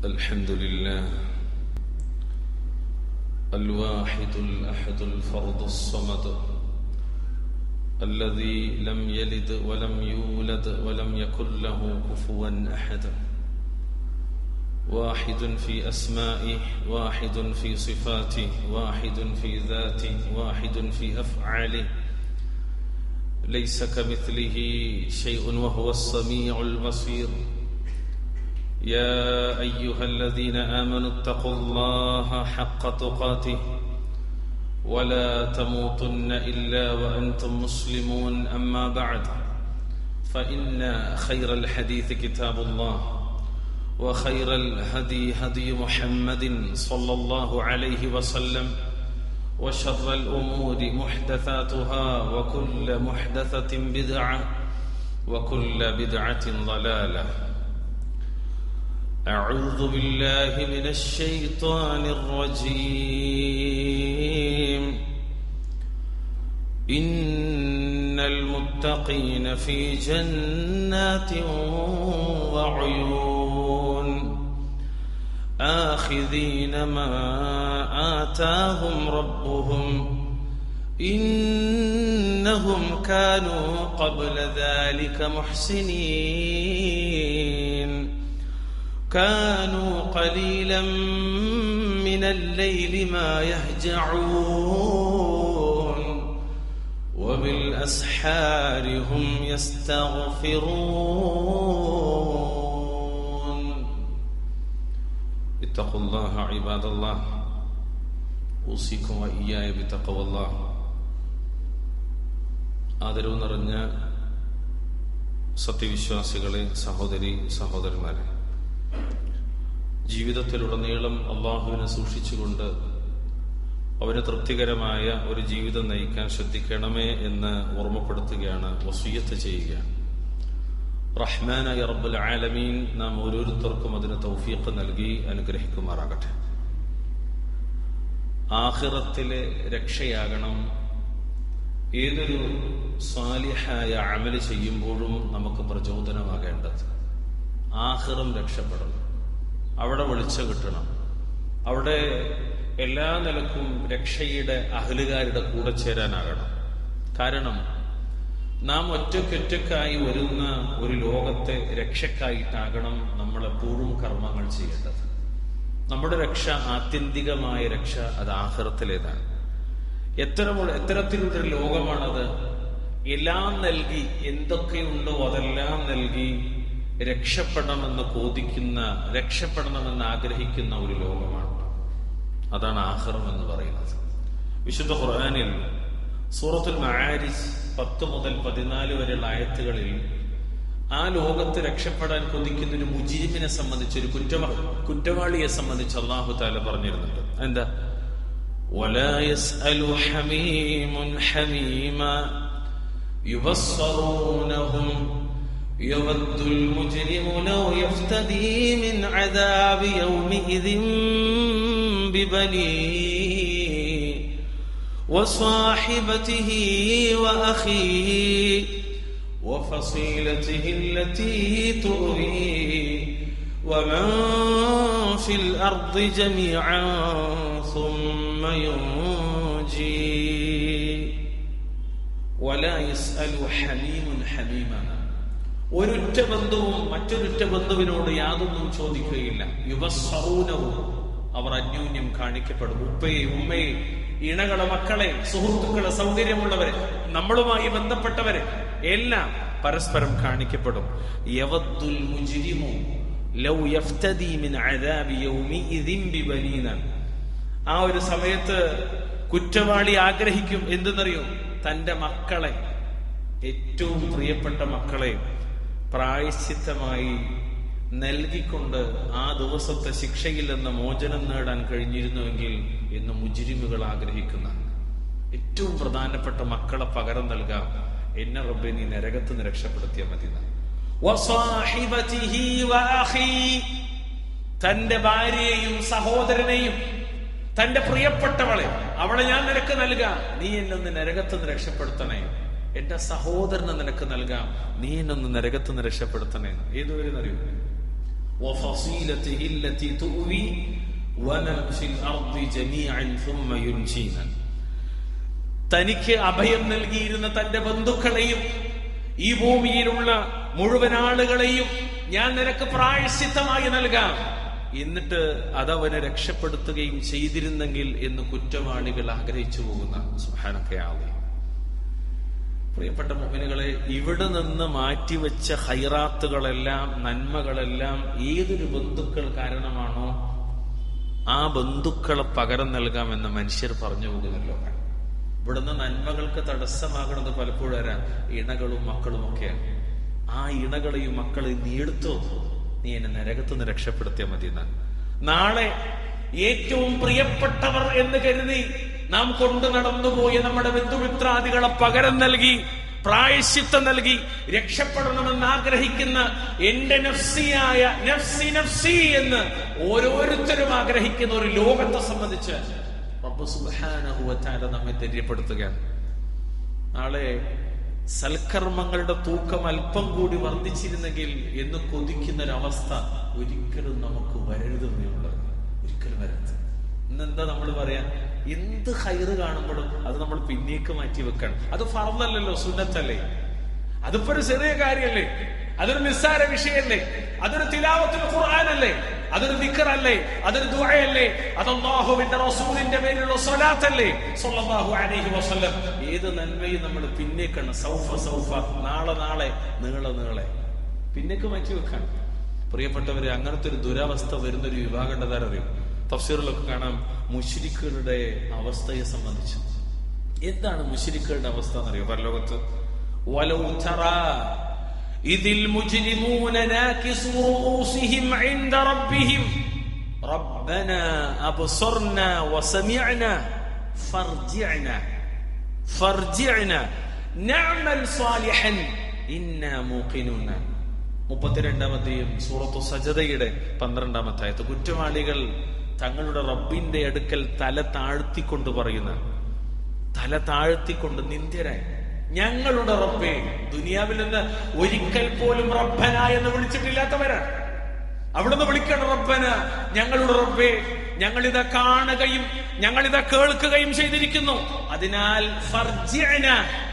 الحمد لله الواحد الأحد الفرد الصمد الذي لم يلد ولم يولد ولم يكن له كفوا أحد واحد في أسمائه واحد في صفاته واحد في ذاته واحد في أفعاله ليس كمثله شيء وهو السميع البصير يا ايها الذين امنوا اتقوا الله حق تقاته ولا تموتن الا وانتم مسلمون اما بعد فان خير الحديث كتاب الله وخير الهدي هدي محمد صلى الله عليه وسلم وشر الامور محدثاتها وكل محدثه بدعه وكل بدعه ضلاله أعوذ بالله من الشيطان الرجيم إن المتقين في جنات وعيون آخذين ما آتاهم ربهم إنهم كانوا قبل ذلك محسنين كانوا قليلا من الليل ما يهجعون وبالأسحار هم يستغفرون اتقوا الله عباد الله أوصيكم وإياي بتقوى الله ആദരവ് നിറഞ്ഞ സത്യവിശ്വാസികളെ സഹോദരി സഹോദരന്മാരെ ജീവിതത്തിലുടനീളം അള്ളാഹുവിനെ സൂക്ഷിച്ചുകൊണ്ട് അവന് തൃപ്തികരമായ ഒരു ജീവിതം നയിക്കാൻ ശ്രദ്ധിക്കണമേ എന്ന് ഓർമ്മപ്പെടുത്തുകയാണ് വസൂയത്ത് ചെയ്യുകയാണ് റഹ്മാനായ റബ്ബുൽ ആലമീൻ നാം ഓരോരുത്തർക്കും അതിന് തൗഫീഖ് നൽകി അനുഗ്രഹിക്കുമാറാകട്ടെ ആഹിറത്തിലെ രക്ഷയാകണം ഏതൊരു സ്വാലിഹായ അമല് ചെയ്യുമ്പോഴും നമുക്ക് പ്രചോദനമാകേണ്ടത് ആഹിറം രക്ഷപ്പെടണം അവിടെ വെളിച്ചം കിട്ടണം അവിടെ എല്ലാ നിലക്കും രക്ഷയുടെ അഹലുകാരുടെ കൂടെ ചേരാനാകണം കാരണം നാം ഒറ്റക്കൊറ്റക്കായി വരുന്ന ഒരു ലോകത്തെ രക്ഷക്കായിട്ടാകണം നമ്മൾ എപ്പോഴും കർമ്മങ്ങൾ ചെയ്യേണ്ടത് നമ്മുടെ രക്ഷ ആത്യന്തികമായ രക്ഷ അത് ആഹ്റത്തിലേതാണ് എത്തരമുള്ള എത്തരത്തിലുള്ളൊരു ലോകമാണത് എല്ലാം നൽകി എന്തൊക്കെയുണ്ടോ അതെല്ലാം നൽകി രക്ഷപ്പെടണമെന്ന് കോതിക്കുന്ന രക്ഷപ്പെടണമെന്ന് ആഗ്രഹിക്കുന്ന ഒരു ലോകമാണ് അതാണ് ആഹ്റം എന്ന് പറയുന്നത് വിശുദ്ധ ഖുർആാനിൽ സൂറത്തുൽ മആരിജ് പത്ത് മുതൽ പതിനാല് വരെയുള്ള ആയത്തുകളിൽ ആ ലോകത്ത് രക്ഷപ്പെടാൻ കൊതിക്കുന്ന ഒരു മുജീമിനെ സംബന്ധിച്ച് ഒരു കുറ്റവ കുറ്റവാളിയെ സംബന്ധിച്ച് അള്ളാഹു താല പറഞ്ഞിരുന്നുണ്ട് എന്താ ولا يسأل حميم حميما يبصرونهم يود المجرم لو يفتدي من عذاب يومئذ ببنيه وصاحبته وأخيه وفصيلته التي تؤويه ومن في الأرض جميعا ثم ينجي ولا يسأل حميم حميما ഒരുറ്റ ബന്ധുവും മറ്റൊരുറ്റ ബന്ധുവിനോട് യാതൊന്നും ചോദിക്കുകയില്ല യുവസ്വറൂനവും അവർ അന്യോന്യം കാണിക്കപ്പെടും ഉപ്പയെ ഉമ്മയെ ഇണകളെ മക്കളെ സുഹൃത്തുക്കളെ സൗകര്യമുള്ളവരെ നമ്മളുമായി ബന്ധപ്പെട്ടവരെ എല്ലാം പരസ്പരം കാണിക്കപ്പെടും യവദ്ദുൽ മുജ്രിമു ലൗ യഫ്തദി മിൻ അദാബി യൗമിഇദിൻ ബിബനീന ആ ഒരു സമയത്ത് കുറ്റവാളി ആഗ്രഹിക്കും എന്തെന്നറിയോ തന്റെ മക്കളെ ഏറ്റവും പ്രിയപ്പെട്ട മക്കളെ പ്രായശ്ചിത്തമായി നൽകിക്കൊണ്ട് ആ ദിവസത്തെ ശിക്ഷയിൽ നിന്ന് മോചനം നേടാൻ കഴിഞ്ഞിരുന്നുവെങ്കിൽ എന്ന് മുജിരിമുകൾ ആഗ്രഹിക്കുന്ന ഏറ്റവും പ്രധാനപ്പെട്ട മക്കളെ പകരം നൽകാം എന്നെ റബ്ബെ നീ നരകത്ത് നിന്ന് രക്ഷപ്പെടുത്തിയ മതി തന്റെ ഭാര്യയെയും സഹോദരനെയും തന്റെ പ്രിയപ്പെട്ടവളെ അവളെ ഞാൻ നിനക്ക് നൽകാം നീ എന്നൊന്ന് നരകത്തുനിന്ന് രക്ഷപ്പെടുത്തണേ എന്റെ സഹോദരനെ നിനക്ക് നൽകാം നീ എന്നൊന്ന് നരകത്തുനിന്ന് രക്ഷപ്പെടുത്തണേ ഏതുവരെ അറിയൂ وفصيلته التي تؤوي ومن في الأرض جميعا ثم ينجينا തനിക്ക് അഭയം നൽകിയിരുന്ന തന്റെ ബന്ധുക്കളെയും ഈ ഭൂമിയിലുള്ള മുഴുവൻ ആളുകളെയും ഞാൻ നിനക്ക് പ്രായശ്ചിത്തമായി നൽകാം എന്നിട്ട് അതവനെ രക്ഷപ്പെടുത്തുകയും ചെയ്തിരുന്നെങ്കിൽ എന്ന് കുറ്റവാളികൾ ആഗ്രഹിച്ചു പോകുന്ന സുഹാനൊക്കെ ആവുക പ്രിയപ്പെട്ട മുമ്പിനുകളെ ഇവിടെ നിന്ന് മാറ്റിവെച്ച ഹൈറാത്തുകളെല്ലാം നന്മകളെല്ലാം ഏതൊരു ബന്ധുക്കൾ കാരണമാണോ ആ ബന്ധുക്കളെ പകരം നൽകാമെന്ന് മനുഷ്യർ പറഞ്ഞു പോകുന്നല്ലോ ഇവിടുന്ന് നന്മകൾക്ക് തടസ്സമാകുന്നത് പലപ്പോഴും ആരാ ഇണകളും മക്കളും ഒക്കെയാണ് ആ ഇണകളെയും മക്കളെയും നീ എടുത്തോ നീ എന്നെ നരകത്തുനിന്ന് രക്ഷപ്പെടുത്തിയാൽ മതി എന്നാണ് നാളെ ഏറ്റവും പ്രിയപ്പെട്ടവർ എന്ന് കരുതി നാം കൊണ്ടു നടന്നുപോയ നമ്മുടെ ബന്ധുമിത്രാദികളെ പകരം നൽകി പ്രായശ്ചിത്തം നൽകി രക്ഷപ്പെടണമെന്ന് ആഗ്രഹിക്കുന്ന എന്റെ നഫ്സിയായ നഫ്സി നഫ്സി എന്ന് ഓരോരുത്തരും ആഗ്രഹിക്കുന്ന ഒരു ലോകത്തെ സംബന്ധിച്ച് റബ്ബ് സുബ്ഹാനഹു വ തആല നമ്മെ തെര്യപ്പെടുത്തുകയാണ് നാളെ സൽക്കർമ്മങ്ങളുടെ തൂക്കം അല്പം കൂടി വർദ്ധിച്ചിരുന്നെങ്കിൽ എന്ന് കൊതിക്കുന്ന ഒരവസ്ഥ ഒരിക്കലും നമുക്ക് വരരുതെന്നുള്ളത് ഒരിക്കലും വരരുത് ഇന്നെന്താ നമ്മൾ പറയാ എന്ത് ഹൈറ് കാണുമ്പോഴും അത് നമ്മൾ പിന്നേക്ക് മാറ്റി വെക്കണം അത് ഫറന്നല്ലല്ലോ സുന്നത്തല്ലേ അതിപ്പോ ഒരു ചെറിയ കാര്യല്ലേ അതൊരു നിസ്സാര വിഷയല്ലേ അതൊരു തിലാവത്തിന് ഖുർആനല്ലേ അതൊരു ദിക്കറല്ലേ അതൊരു ദുആയല്ലേ അത് അല്ലാഹുവിന്റെ റസൂലിന്റെ പേരിലുള്ള സ്വലാത്തല്ലേ സ്വല്ലല്ലാഹു അലൈഹി വസല്ലം ഏത് നന്മയും നമ്മൾ പിന്നേക്കാണ് സൗഫ സൗഫ നാളെ നാളെ നീളെ നീളെ പിന്നേക്ക് മാറ്റി വെക്കാൻ പ്രിയപ്പെട്ടവരെ അങ്ങനത്തെ ഒരു ദുരവസ്ഥ വരുന്ന ഒരു വിഭാഗം ഉണ്ടെന്നാണ് അറിയും തഫ്സീറിലൊക്കെ കാണാം മുഷിരിക്കുകളുടെ അവസ്ഥയെ സംബന്ധിച്ച് എന്താണ് മുഷിരിക്കുകളുടെ അവസ്ഥ എന്നറിയോ പരലോകത്ത് ولو ترى إذ المجرمون ناكسوا رؤوسهم عند ربهم ربنا أبصرنا وسمعنا فارجعنا فارجعنا نعمل صالحا إنا موقنون മുപ്പത്തിരണ്ടാമത്തെയും സൂറത്തു സജതയുടെ പന്ത്രണ്ടാമത്തെ ആയത്ത് കുറ്റവാളികൾ തങ്ങളുടെ റബ്ബിന്റെ അടുക്കൽ തല താഴ്ത്തിക്കൊണ്ട് പറയുന്ന തല താഴ്ത്തിക്കൊണ്ട് നിന്ദ്യരായി ഞങ്ങളുടെ റബ്ബേ ദുനിയാവിൽ നിന്ന് ഒരിക്കൽ പോലും റബ്ബന എന്ന് വിളിച്ചിട്ടില്ലാത്തവരാണ് അവിടുന്ന് വിളിക്കണം റബ്ബന ഞങ്ങളുടെ റബ്ബേ ഞങ്ങളിത് കാണുകയും ഞങ്ങളിത് കേൾക്കുകയും ചെയ്തിരിക്കുന്നു അതിനാൽ ഫർജിഅന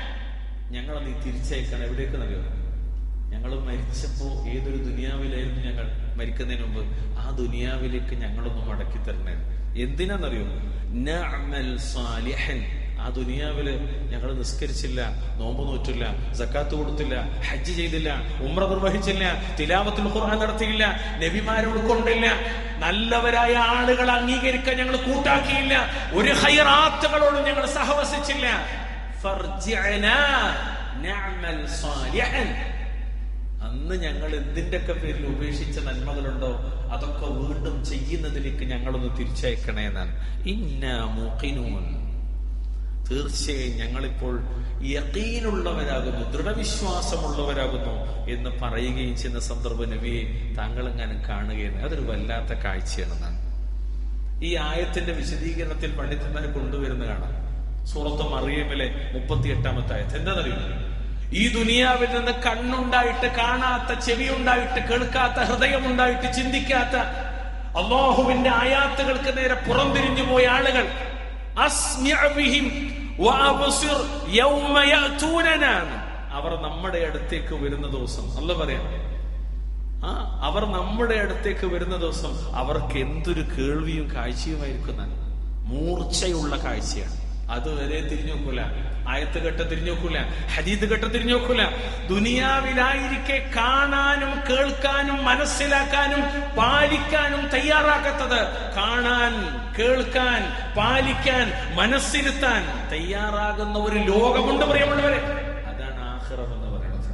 ഞങ്ങളെ നീ തിരിച്ചയക്കണം എവിടേക്ക് അറിയോ ഞങ്ങൾ മരിച്ചപ്പോ ഏതൊരു ദുനിയാവിലായിരുന്നു ഞങ്ങൾ മരിക്കുന്നതിന് മുമ്പ് ആ ദുനിയാവിലേക്ക് ഞങ്ങളൊന്ന് മടക്കി തരണേ എന്തിനാന്നറിയോ നഅമൽ സാലിഹൻ ആ ദുനിയാവില് ഞങ്ങൾ നിസ്കരിച്ചില്ല നോമ്പ് നോറ്റില്ല സക്കാത്ത് കൊടുത്തില്ല ഹജ്ജ് ചെയ്തില്ല ഉമ്ര നിർവഹിച്ചില്ല തിലാവത്തിൽ ഖുർആൻ നടത്തിയില്ല നബിമാരോട് കൊണ്ടില്ല നല്ലവരായ ആളുകൾ അംഗീകരിക്കാൻ ഞങ്ങൾ കൂട്ടാക്കിയില്ല ഒരു ഹൈറാത്തുകളോടും ഞങ്ങൾ സഹവസിച്ചില്ല ഫർജിഅനാ നഅമൽ സാലിഹൻ അന്ന് ഞങ്ങൾ എന്തിന്റെയൊക്കെ പേരിൽ ഉപേക്ഷിച്ച നന്മകളുണ്ടോ അതൊക്കെ വീണ്ടും ചെയ്യുന്നതിലേക്ക് ഞങ്ങളൊന്ന് തിരിച്ചയക്കണേ എന്നാണ് ഇന്ന മൂക്കിനൂൻ തീർച്ചയായും ഞങ്ങളിപ്പോൾ യക്കീനുള്ളവരാകുന്നു ദൃഢവിശ്വാസമുള്ളവരാകുന്നു എന്ന് പറയുകയും ചെയ്യുന്ന സന്ദർഭ നബിയെ താങ്കളെങ്ങാനും കാണുകയെന്ന് അതൊരു വല്ലാത്ത കാഴ്ചയാണെന്നാണ് ഈ ആയത്തിന്റെ വിശദീകരണത്തിൽ പണ്ഡിതന്മാരെ കൊണ്ടുവരുന്ന കാണാം സൂറത്ത് മറിയമിലെ മുപ്പത്തി എട്ടാമത്തെ ആയത്ത് എന്താണെന്നറിയോ ഈ ദുനിയാവിൽ നിന്ന് കണ്ണുണ്ടായിട്ട് കാണാത്ത ചെവി ഉണ്ടായിട്ട് കേൾക്കാത്ത ഹൃദയമുണ്ടായിട്ട് ചിന്തിക്കാത്ത അള്ളാഹുവിന്റെ ആയാത്തുകൾക്ക് നേരെ പുറംതിരിഞ്ഞു പോയ ആളുകൾ അസ്മിഅബിഹിം വഅബ്സിർ യൗമ യഅതൂനനാ അവർ നമ്മുടെ അടുത്തേക്ക് വരുന്ന ദിവസം അല്ല പറയാം ആ അവർ നമ്മുടെ അടുത്തേക്ക് വരുന്ന ദിവസം അവർക്ക് എന്തൊരു കേൾവിയും കാഴ്ചയുമായിരിക്കുന്ന മൂർച്ചയുള്ള കാഴ്ചയാണ് അതുവരെ തിരിഞ്ഞു നോക്കൂല ആയത്ത് കെട്ട തിരിഞ്ഞു നോക്കൂല ഹദീദ് കെട്ട തിരിഞ്ഞു നോക്കൂല ദുനിയാവിലായിരിക്കെ കാണാനും കേൾക്കാനും മനസ്സിലാക്കാനും പാലിക്കാനും തയ്യാറാക്കാത്തത് കാണാൻ കേൾക്കാൻ പാലിക്കാൻ മനസ്സിരുത്താൻ തയ്യാറാകുന്ന ഒരു ലോകമുണ്ട് പ്രിയമുള്ളവരെ അതാണ് ആഹ്റം എന്ന് പറയുന്നത്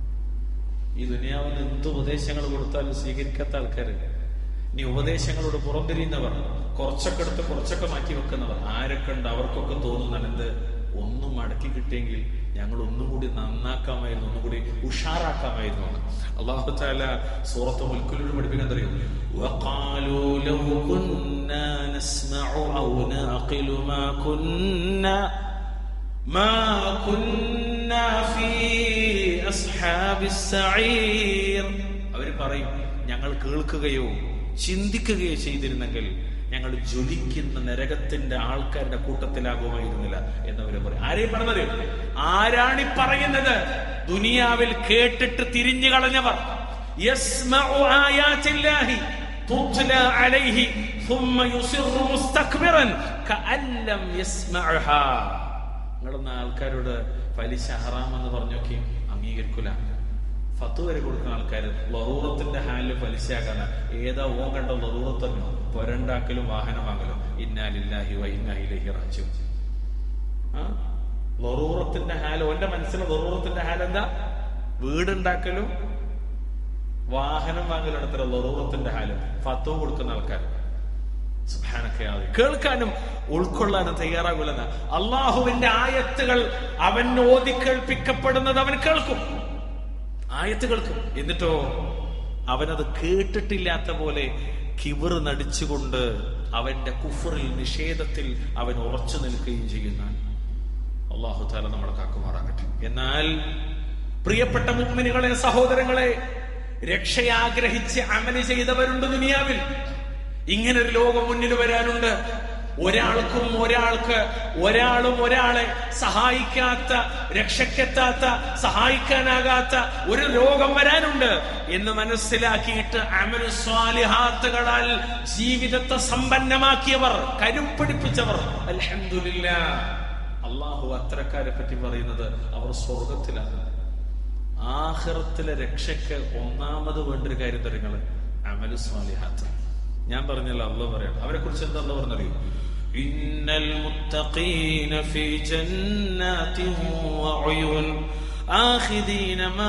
ഈ ദുനിയാവിന് എന്ത് ഉപദേശങ്ങൾ കൊടുത്താലും സ്വീകരിക്കാത്ത ആൾക്കാർ ഇനി ഉപദേശങ്ങളോട് പുറംതിരിയുന്നവർ കുറച്ചൊക്കെ എടുത്ത് കുറച്ചൊക്കെ മാറ്റി വെക്കുന്നവർ ആരൊക്കെ ഉണ്ട് അവർക്കൊക്കെ തോന്നുന്നതാണ് എന്ത് ഒന്നും മടക്കി കിട്ടിയെങ്കിൽ ഞങ്ങൾ ഒന്നും കൂടി നന്നാക്കാമായിരുന്നു ഒന്നും കൂടി ഉഷാറാക്കാമായിരുന്നു എന്ന് അള്ളാഹു താല സൂറത്ത് മുൽക്കുലോട് പഠിപ്പിക്കാൻ അറിയും وقالوا لو كنا نسمع أو نعقل ما كنا ما كنا في أصحاب السعير അവർ പറയും ഞങ്ങൾ കേൾക്കുകയോ ചിന്തിക്കുകയോ ചെയ്തിരുന്നെങ്കിൽ ഞങ്ങൾ ജ്വലിക്കുന്ന നരകത്തിന്റെ ആൾക്കാരുടെ കൂട്ടത്തിലാകുമായിരുന്നില്ല എന്നവര് പറയും ആരെയും പറഞ്ഞത് ആരാണി പറയുന്നത് ദുനിയാവിൽ കേട്ടിട്ട് തിരിഞ്ഞു കളഞ്ഞവർ യസ്മഉ ആയാത്തില്ലാഹി തുത്ല അലൈഹി ثم يصر مستكبرا كأن لم يسمعها നിങ്ങളൊന്ന് ആൾക്കാരോട് പലിശ ഹറാമെന്ന് പറഞ്ഞൊക്കെ അംഗീകരിക്കൂല ഫത്ത് വരെ കൊടുക്കുന്ന ആൾക്കാർ ലറൂറത്തിന്റെ ഹാലിൽ പലിശയാക്കാണ് ഏതാ ഓൻ കണ്ട ലറൂറത്തന്നോ പൊരണ്ടാക്കലും വാഹനം വാങ്ങലും ഇന്നാലില്ലാഹി വ ഇന്നായിലേഹി റാജു ആ ലറൂറത്തിന്റെ ഹാൽ ഓന്റെ മനസ്സിൽ ലറൂറത്തിന്റെ ഹാൽ എന്താ വീടുണ്ടാക്കലും വാഹനം വാങ്ങലും എടുത്ത ലറൂറത്തിന്റെ ഹാലും ഫത്വ കൊടുക്കുന്ന ആൾക്കാർ സുബ്ഹാനക്കയാതെ കേൾക്കാനും ഉൾക്കൊള്ളാനും തയ്യാറാകില്ലെന്ന അള്ളാഹുവിന്റെ ആയത്തുകൾ അവൻ ഓതി കേൾപ്പിക്കപ്പെടുന്നത് അവൻ കേൾക്കും ആയത്ത് കേൾക്കും എന്നിട്ടോ അവനത് കേട്ടിട്ടില്ലാത്ത പോലെ കിവർ നടിച്ചുകൊണ്ട് അവന്റെ കുഫറിൽ നിഷേധത്തിൽ അവൻ ഉറച്ചു നിൽക്കുകയും ചെയ്യുന്ന അള്ളാഹു താല നമ്മളെ കാക്കുമാറാകട്ടെ എന്നാൽ പ്രിയപ്പെട്ട മുഗ്മിനികളെ സഹോദരങ്ങളെ രക്ഷയാഗ്രഹിച്ച് അമല് ചെയ്തവരുണ്ട് ദുനിയാവിൽ ഇങ്ങനെ ഒരു ലോകം മുന്നിൽ വരാനുണ്ട് ഒരാൾക്കും ഒരാൾക്ക് ഒരാളും ഒരാളെ സഹായിക്കാത്ത രക്ഷയ്ക്കെത്താത്ത സഹായിക്കാനാകാത്ത ഒരു രോഗം വരാനുണ്ട് എന്ന് മനസ്സിലാക്കിയിട്ട് അമലു സ്വാലിഹാത്തുകളാൽ ജീവിതത്തെ സമ്പന്നമാക്കിയവർ കരുപ്പിടിപ്പിച്ചവർ അൽഹംദുലില്ല അള്ളാഹു അത്തരക്കാരെ പറ്റി പറയുന്നത് അവർ സ്വർഗത്തിലാണ് ആഹ്റത്തിലെ രക്ഷയ്ക്ക് ഒന്നാമത് വേണ്ടൊരു കാര്യം തരങ്ങള് അമലു സ്വാലിഹാത്ത് ഞാൻ പറഞ്ഞല്ലോ അള്ള പറയണം അവരെ കുറിച്ച് എന്താ അള്ള പറഞ്ഞറിയോ ഇന്നൽ മുത്തഖീന ഫീ ജന്നാതി വഉയൂൻ ആഖിദീന മാ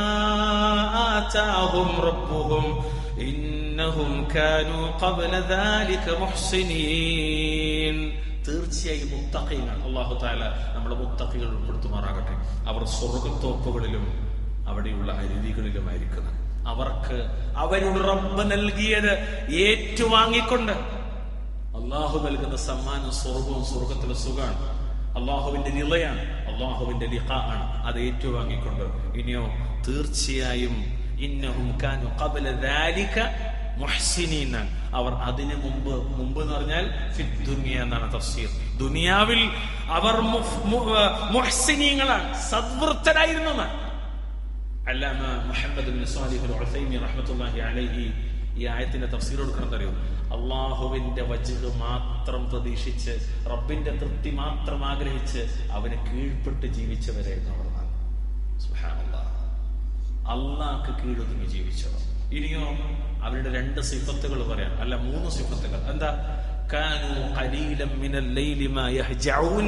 ആതാഹും റബ്ബുഹും ഇന്നഹും കാനൂ ഖബ്ല ദാലിക മുഹ്സിനീൻ തീർച്ചയായും മുത്തഖീങ്ങൾ അള്ളാഹു താല നമ്മുടെ മുത്തഖികൾ ഉൾപ്പെടുത്തുമാറാകട്ടെ അവർ സ്വർഗത്തോപ്പുകളിലും അവിടെയുള്ള അരുവികളിലുമായിരിക്കുന്നത് അവർക്ക് അവരുടെ റബ്ബ് നൽകിയത് ഏറ്റുവാങ്ങിക്കൊണ്ട് അള്ളാഹു നൽകുന്ന സമ്മാനം സ്വർഗവും സ്വർഗത്തിലെ സുഖമാണ് അള്ളാഹുവിന്റെ നിലയാണ് അള്ളാഹുവിന്റെ ലിഖ ആണ് അത് ഏറ്റുവാങ്ങിക്കൊണ്ട് ഇനിയോ തീർച്ചയായും ഇന്നഹും കാനു ഖബല ദാലിക മുഹ്സിനീന അവർ അതിനു മുമ്പ് മുമ്പ് എന്ന് പറഞ്ഞാൽ ഫിദ് ദുനിയ എന്നാണ് തഫ്സീർ ദുനിയാവിൽ അവർ മുഹ്- മു- മുഹ്സിനീങ്ങളാണ് സദ്വൃത്തരായിരുന്നു എന്നാണ് അല്ലാമ Muhammad bin Salih al Uthaymeen റഹ്മത്തുള്ളാഹി അലൈഹി ഈ ആയത്തിന്റെ തഫ്സീർ കൊടുക്കണം അറിയോ അള്ളാഹുവിന്റെ വജ്ഹ് മാത്രം പ്രതീക്ഷിച്ച് റബ്ബിന്റെ തൃപ്തി മാത്രം ആഗ്രഹിച്ച് അവന് കീഴ്പ്പെട്ട് ജീവിച്ചവരായിരുന്നു അവർ സുബ്ഹാനല്ലാഹ് അള്ളാഹ്ക്ക് കീഴൊതുങ്ങി ജീവിച്ചവർ ഇനിയോ അവരുടെ രണ്ട് സിഫത്തുകൾ പറയാം അല്ല മൂന്ന് സിഫത്തുകൾ എന്താ കാനു ഖലീലം മിനൽ ലൈലി മാ യഹ്ജഊൻ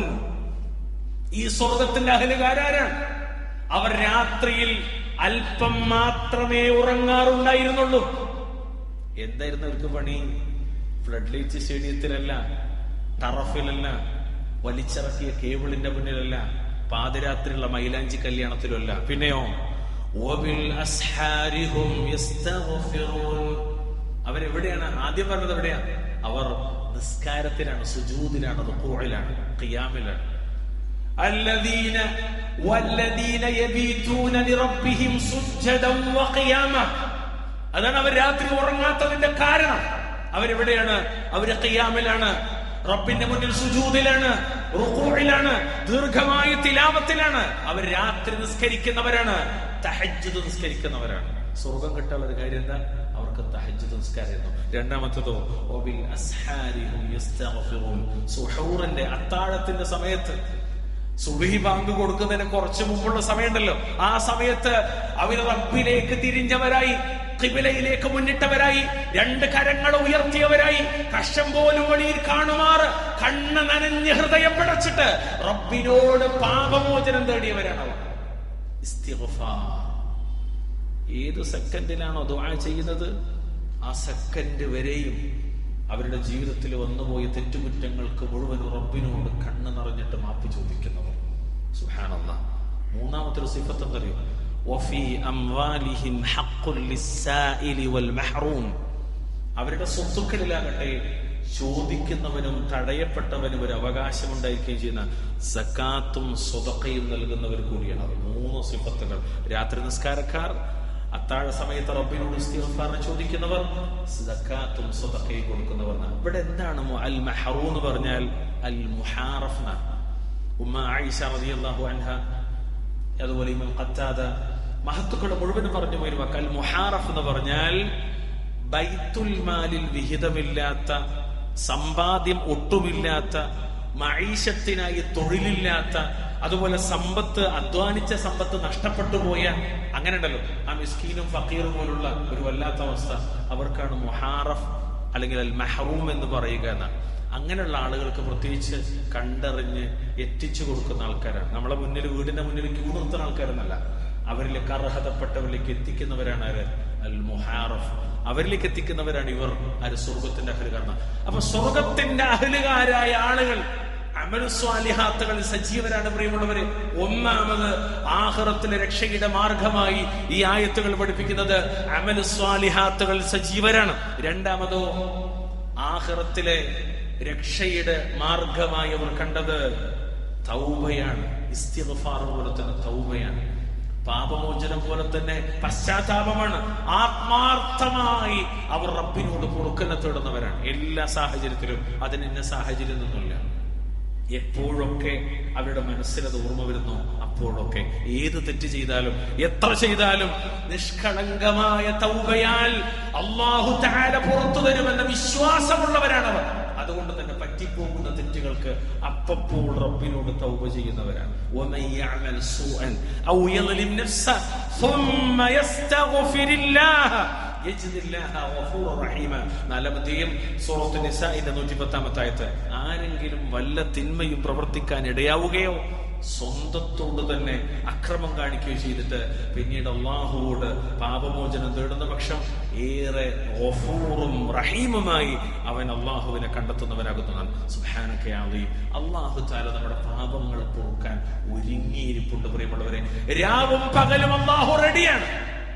ഈ സ്വർഗത്തിന്റെ അഹലുകാരാരാണ് അവർ രാത്രിയിൽ അല്പം മാത്രമേ ഉറങ്ങാറുണ്ടായിരുന്നുള്ളൂ എന്തായിരുന്നു അവർക്ക് പണി ഫ്ലഡ് ലൈറ്റ് സ്റ്റേഡിയത്തിലല്ല ടറഫിലല്ല വലിച്ചിറക്കിയ കേബിളിന്റെ മുന്നിലല്ല പാതിരാത്രിയുള്ള മൈലാഞ്ചി കല്യാണത്തിലല്ല പിന്നെയോ വബിൽ അസ്ഹാരിഹും യസ്തഗ്ഫിറൂൻ. അവരെവിടെയാണ് ആദ്യം പറഞ്ഞത് എവിടെയാ അവർ നിസ്കാരത്തിലാണ് സുജൂദിലാണ് റുക്കൂഇലാണ് ഖിയാമിലാണ് الذين والذين يبيتون لربهم سجدا وقياما അതാണ് അവർ രാത്രി ഉറങ്ങാത്തതിന്റെ കാരണം അവരെവിടെയാണ് അവര് ഖിയാമിലാണ് റബ്ബിന്റെ മുന്നിൽ സുജൂദിലാണ് റുക്കൂഇലാണ് ദീർഘമായ തിലാവത്തിലാണ് അവർ രാത്രി നിസ്കരിക്കുന്നവരാണ് തഹജ്ജുദ് നിസ്കരിക്കുന്നവരാണ് സ്വർഗം കിട്ടാനുള്ള ഒരു കാര്യം എന്താ അവർക്ക് തഹജ്ജുദ് നിസ്കാരമായിരുന്നു രണ്ടാമത്തതോ ഒബിൽ അസ്ഹാരിഹും യസ്തഗ്ഫിറൂൻ സുഹൂറിന്റെ അത്താഴത്തിന്റെ സമയത്ത് സുബഹി ബാങ്ക് കൊടുക്കുന്നതിന് കുറച്ചു മുമ്പുള്ള സമയമുണ്ടല്ലോ ആ സമയത്ത് അവർ റബ്ബിലേക്ക് തിരിഞ്ഞവരായി കിബിലയിലേക്ക് മുന്നിട്ടവരായി രണ്ട് കരങ്ങൾ ഉയർത്തിയവരായി കഷ്ടം പോലും വഴിയിൽ കാണുമാറ് കണ്ണ് നനഞ്ഞ് ഹൃദയം പിടച്ചിട്ട് റബ്ബിനോട് പാപമോചനം തേടിയവരാണ് അവർ ഇസ്തിഗ്ഫാർ. ഏത് സെക്കൻഡിലാണോ ദുആ ചെയ്യുന്നത് ആ സെക്കൻഡ് വരെയും അവരുടെ ജീവിതത്തിൽ വന്നുപോയ തെറ്റുകുറ്റങ്ങൾക്ക് മുഴുവൻ റബ്ബിനോട് കണ്ണ് നിറഞ്ഞിട്ട് മാപ്പി ചോദിക്കുന്നവർ സുഹാനല്ല മൂന്നാമത്തെ ഒരു സിഫത്ത് എന്തറിയോ വഫി അംവാലിഹിം ഹഖ്ഖുൽ ലിസ്സായിലി വൽ മഹ്റൂം അവരുടെ സ്വത്തുക്കളിലാകട്ടെ ചോദിക്കുന്നവനും തടയപ്പെട്ടവനും ഒരു അവകാശം ഉണ്ടായിരിക്കുകയും ചെയ്യുന്ന സക്കാത്തും സ്വതക്കയും നൽകുന്നവർ കൂടിയാണ് അവർ മൂന്ന് സിഫത്തുകൾ രാത്രി നിസ്കാരക്കാർ അത്താഴ സമയത്ത് റബ്ബിനോട് ഇസ്തിഗ്ഫാറിന് ചോദിക്കുന്നവർ സക്കാത്തും സ്വതക്കയും കൊടുക്കുന്നവർ എന്നാണ്. ഇവിടെ എന്താണ് മു- അൽ മഹറൂ എന്ന് പറഞ്ഞാൽ അൽ മുഹാറഫ് എന്നാണ്. ഉമ്മ ആയിഷ റളിയല്ലാഹു അൻഹ അതുപോലെ ഇമാം ഖത്താദ മഹത്തുക്കൾ മുഴുവൻ പറഞ്ഞു ഒരു വാക്ക് അൽ മുഹാറഫ് എന്ന് പറഞ്ഞാൽ ബൈത്തുൽ മാലിൽ വിഹിതമില്ലാത്ത സമ്പാദ്യം ഒട്ടുമില്ലാത്ത മൈഷത്തിനായി തൊഴിലില്ലാത്ത അതുപോലെ സമ്പത്ത് അധ്വാനിച്ച സമ്പത്ത് നഷ്ടപ്പെട്ടു പോയ അങ്ങനെ ഉണ്ടല്ലോ ആ മിസ്കീനും ഫക്കീറും പോലുള്ള ഒരു വല്ലാത്ത അവസ്ഥ അവർക്കാണ് മുഹാറഫ് അല്ലെങ്കിൽ അൽ മെഹറൂം എന്ന് പറയുക എന്നാണ് അങ്ങനെയുള്ള ആളുകൾക്ക് പ്രത്യേകിച്ച് കണ്ടറിഞ്ഞ് എത്തിച്ചു കൊടുക്കുന്ന ആൾക്കാരാണ് നമ്മളെ മുന്നിൽ വീടിന്റെ മുന്നിൽ ക്യൂ നിർത്തുന്ന ആൾക്കാരെന്നല്ല അവരിലേക്ക് അർഹതപ്പെട്ടവരിലേക്ക് എത്തിക്കുന്നവരാണ് ആര് അൽ മുഹാറഫ് അവരിലേക്ക് എത്തിക്കുന്നവരാണ് ഇവർ ആര് സ്വർഗത്തിന്റെ അഹലുകാരന അപ്പൊ സ്വർഗത്തിന്റെ അഹലുകാരായ ആളുകൾ അമലുസ്വാലിഹാത്തുകളിൽ സജീവരാണ് പ്രിയമുള്ളവര് ഒന്നാമത് ആഹ്റത്തിലെ രക്ഷയുടെ മാർഗമായി ഈ ആയത്തുകൾ പഠിപ്പിക്കുന്നത് അമലുസ്വാലിഹാത്തുകൾ സജീവരാണ് രണ്ടാമതോ ആഹ്റത്തിലെ രക്ഷയുടെ മാർഗമായി അവർ കണ്ടത് തൗബയാണ് ഇസ്തിഗ്ഫാർ പോലെ തന്നെ തൗബയാണ് പാപമോചനം പോലെ തന്നെ പശ്ചാത്താപമാണ് ആത്മാർത്ഥമായി അവർ റബ്ബിനോട് പൊറുക്കനെ തേടുന്നവരാണ് എല്ലാ സാഹചര്യത്തിലും അതിന് ഇന്ന സാഹചര്യം ഒന്നുമില്ല എപ്പോഴൊക്കെ അവരുടെ മനസ്സിലത് ഓർമ്മ വരുന്നു അപ്പോഴൊക്കെ ഏത് തെറ്റ് ചെയ്താലും എത്ര ചെയ്താലും നിഷ്കളങ്കമായ തൗബയാൽ അള്ളാഹു താര പുറത്തു തരുമെന്ന വിശ്വാസമുള്ളവരാണ് അവർ അതുകൊണ്ട് തന്നെ പറ്റിപ്പോകുന്ന തെറ്റുകൾക്ക് അപ്പപ്പോൾ റബ്ബിനോട് തൗബ ചെയ്യുന്നവരാണ് وَمَن يَعْمَلْ سُوءًا أَوْ يَظْلِمْ نَفْسَهُ ثُمَّ يَسْتَغْفِرِ اللَّهَ يَجِدِ اللَّهَ غَفُورًا رَحِيمًا നാലാമത്തെയും സൂറത്ത് നിസാഇന്റെ നൂറ്റിപ്പത്താമത്തെ ആയത്ത് ആരെങ്കിലും വല്ല തിന്മയും പ്രവർത്തിക്കാൻ ഇടയാവുകയോ സ്വന്തത്തോട് തന്നെ അക്രമം കാണിക്കുകയോ ചെയ്തിട്ട് പിന്നീട് അള്ളാഹുവോട് പാപമോചനം തേടുന്ന പക്ഷം ഏറെ ഗഫൂറും റഹീമുമായി അവൻ അള്ളാഹുവിനെ കണ്ടെത്തുന്നവനാകുന്നതാണ് സുഹാനക്കയാളി അള്ളാഹു താല നമ്മുടെ പാപങ്ങളെ പൊറുക്കാൻ ഒരുങ്ങിയിരിപ്പുണ്ട് പ്രിയമുള്ളവരെ രാവും പകലും അള്ളാഹു റെഡിയാണ്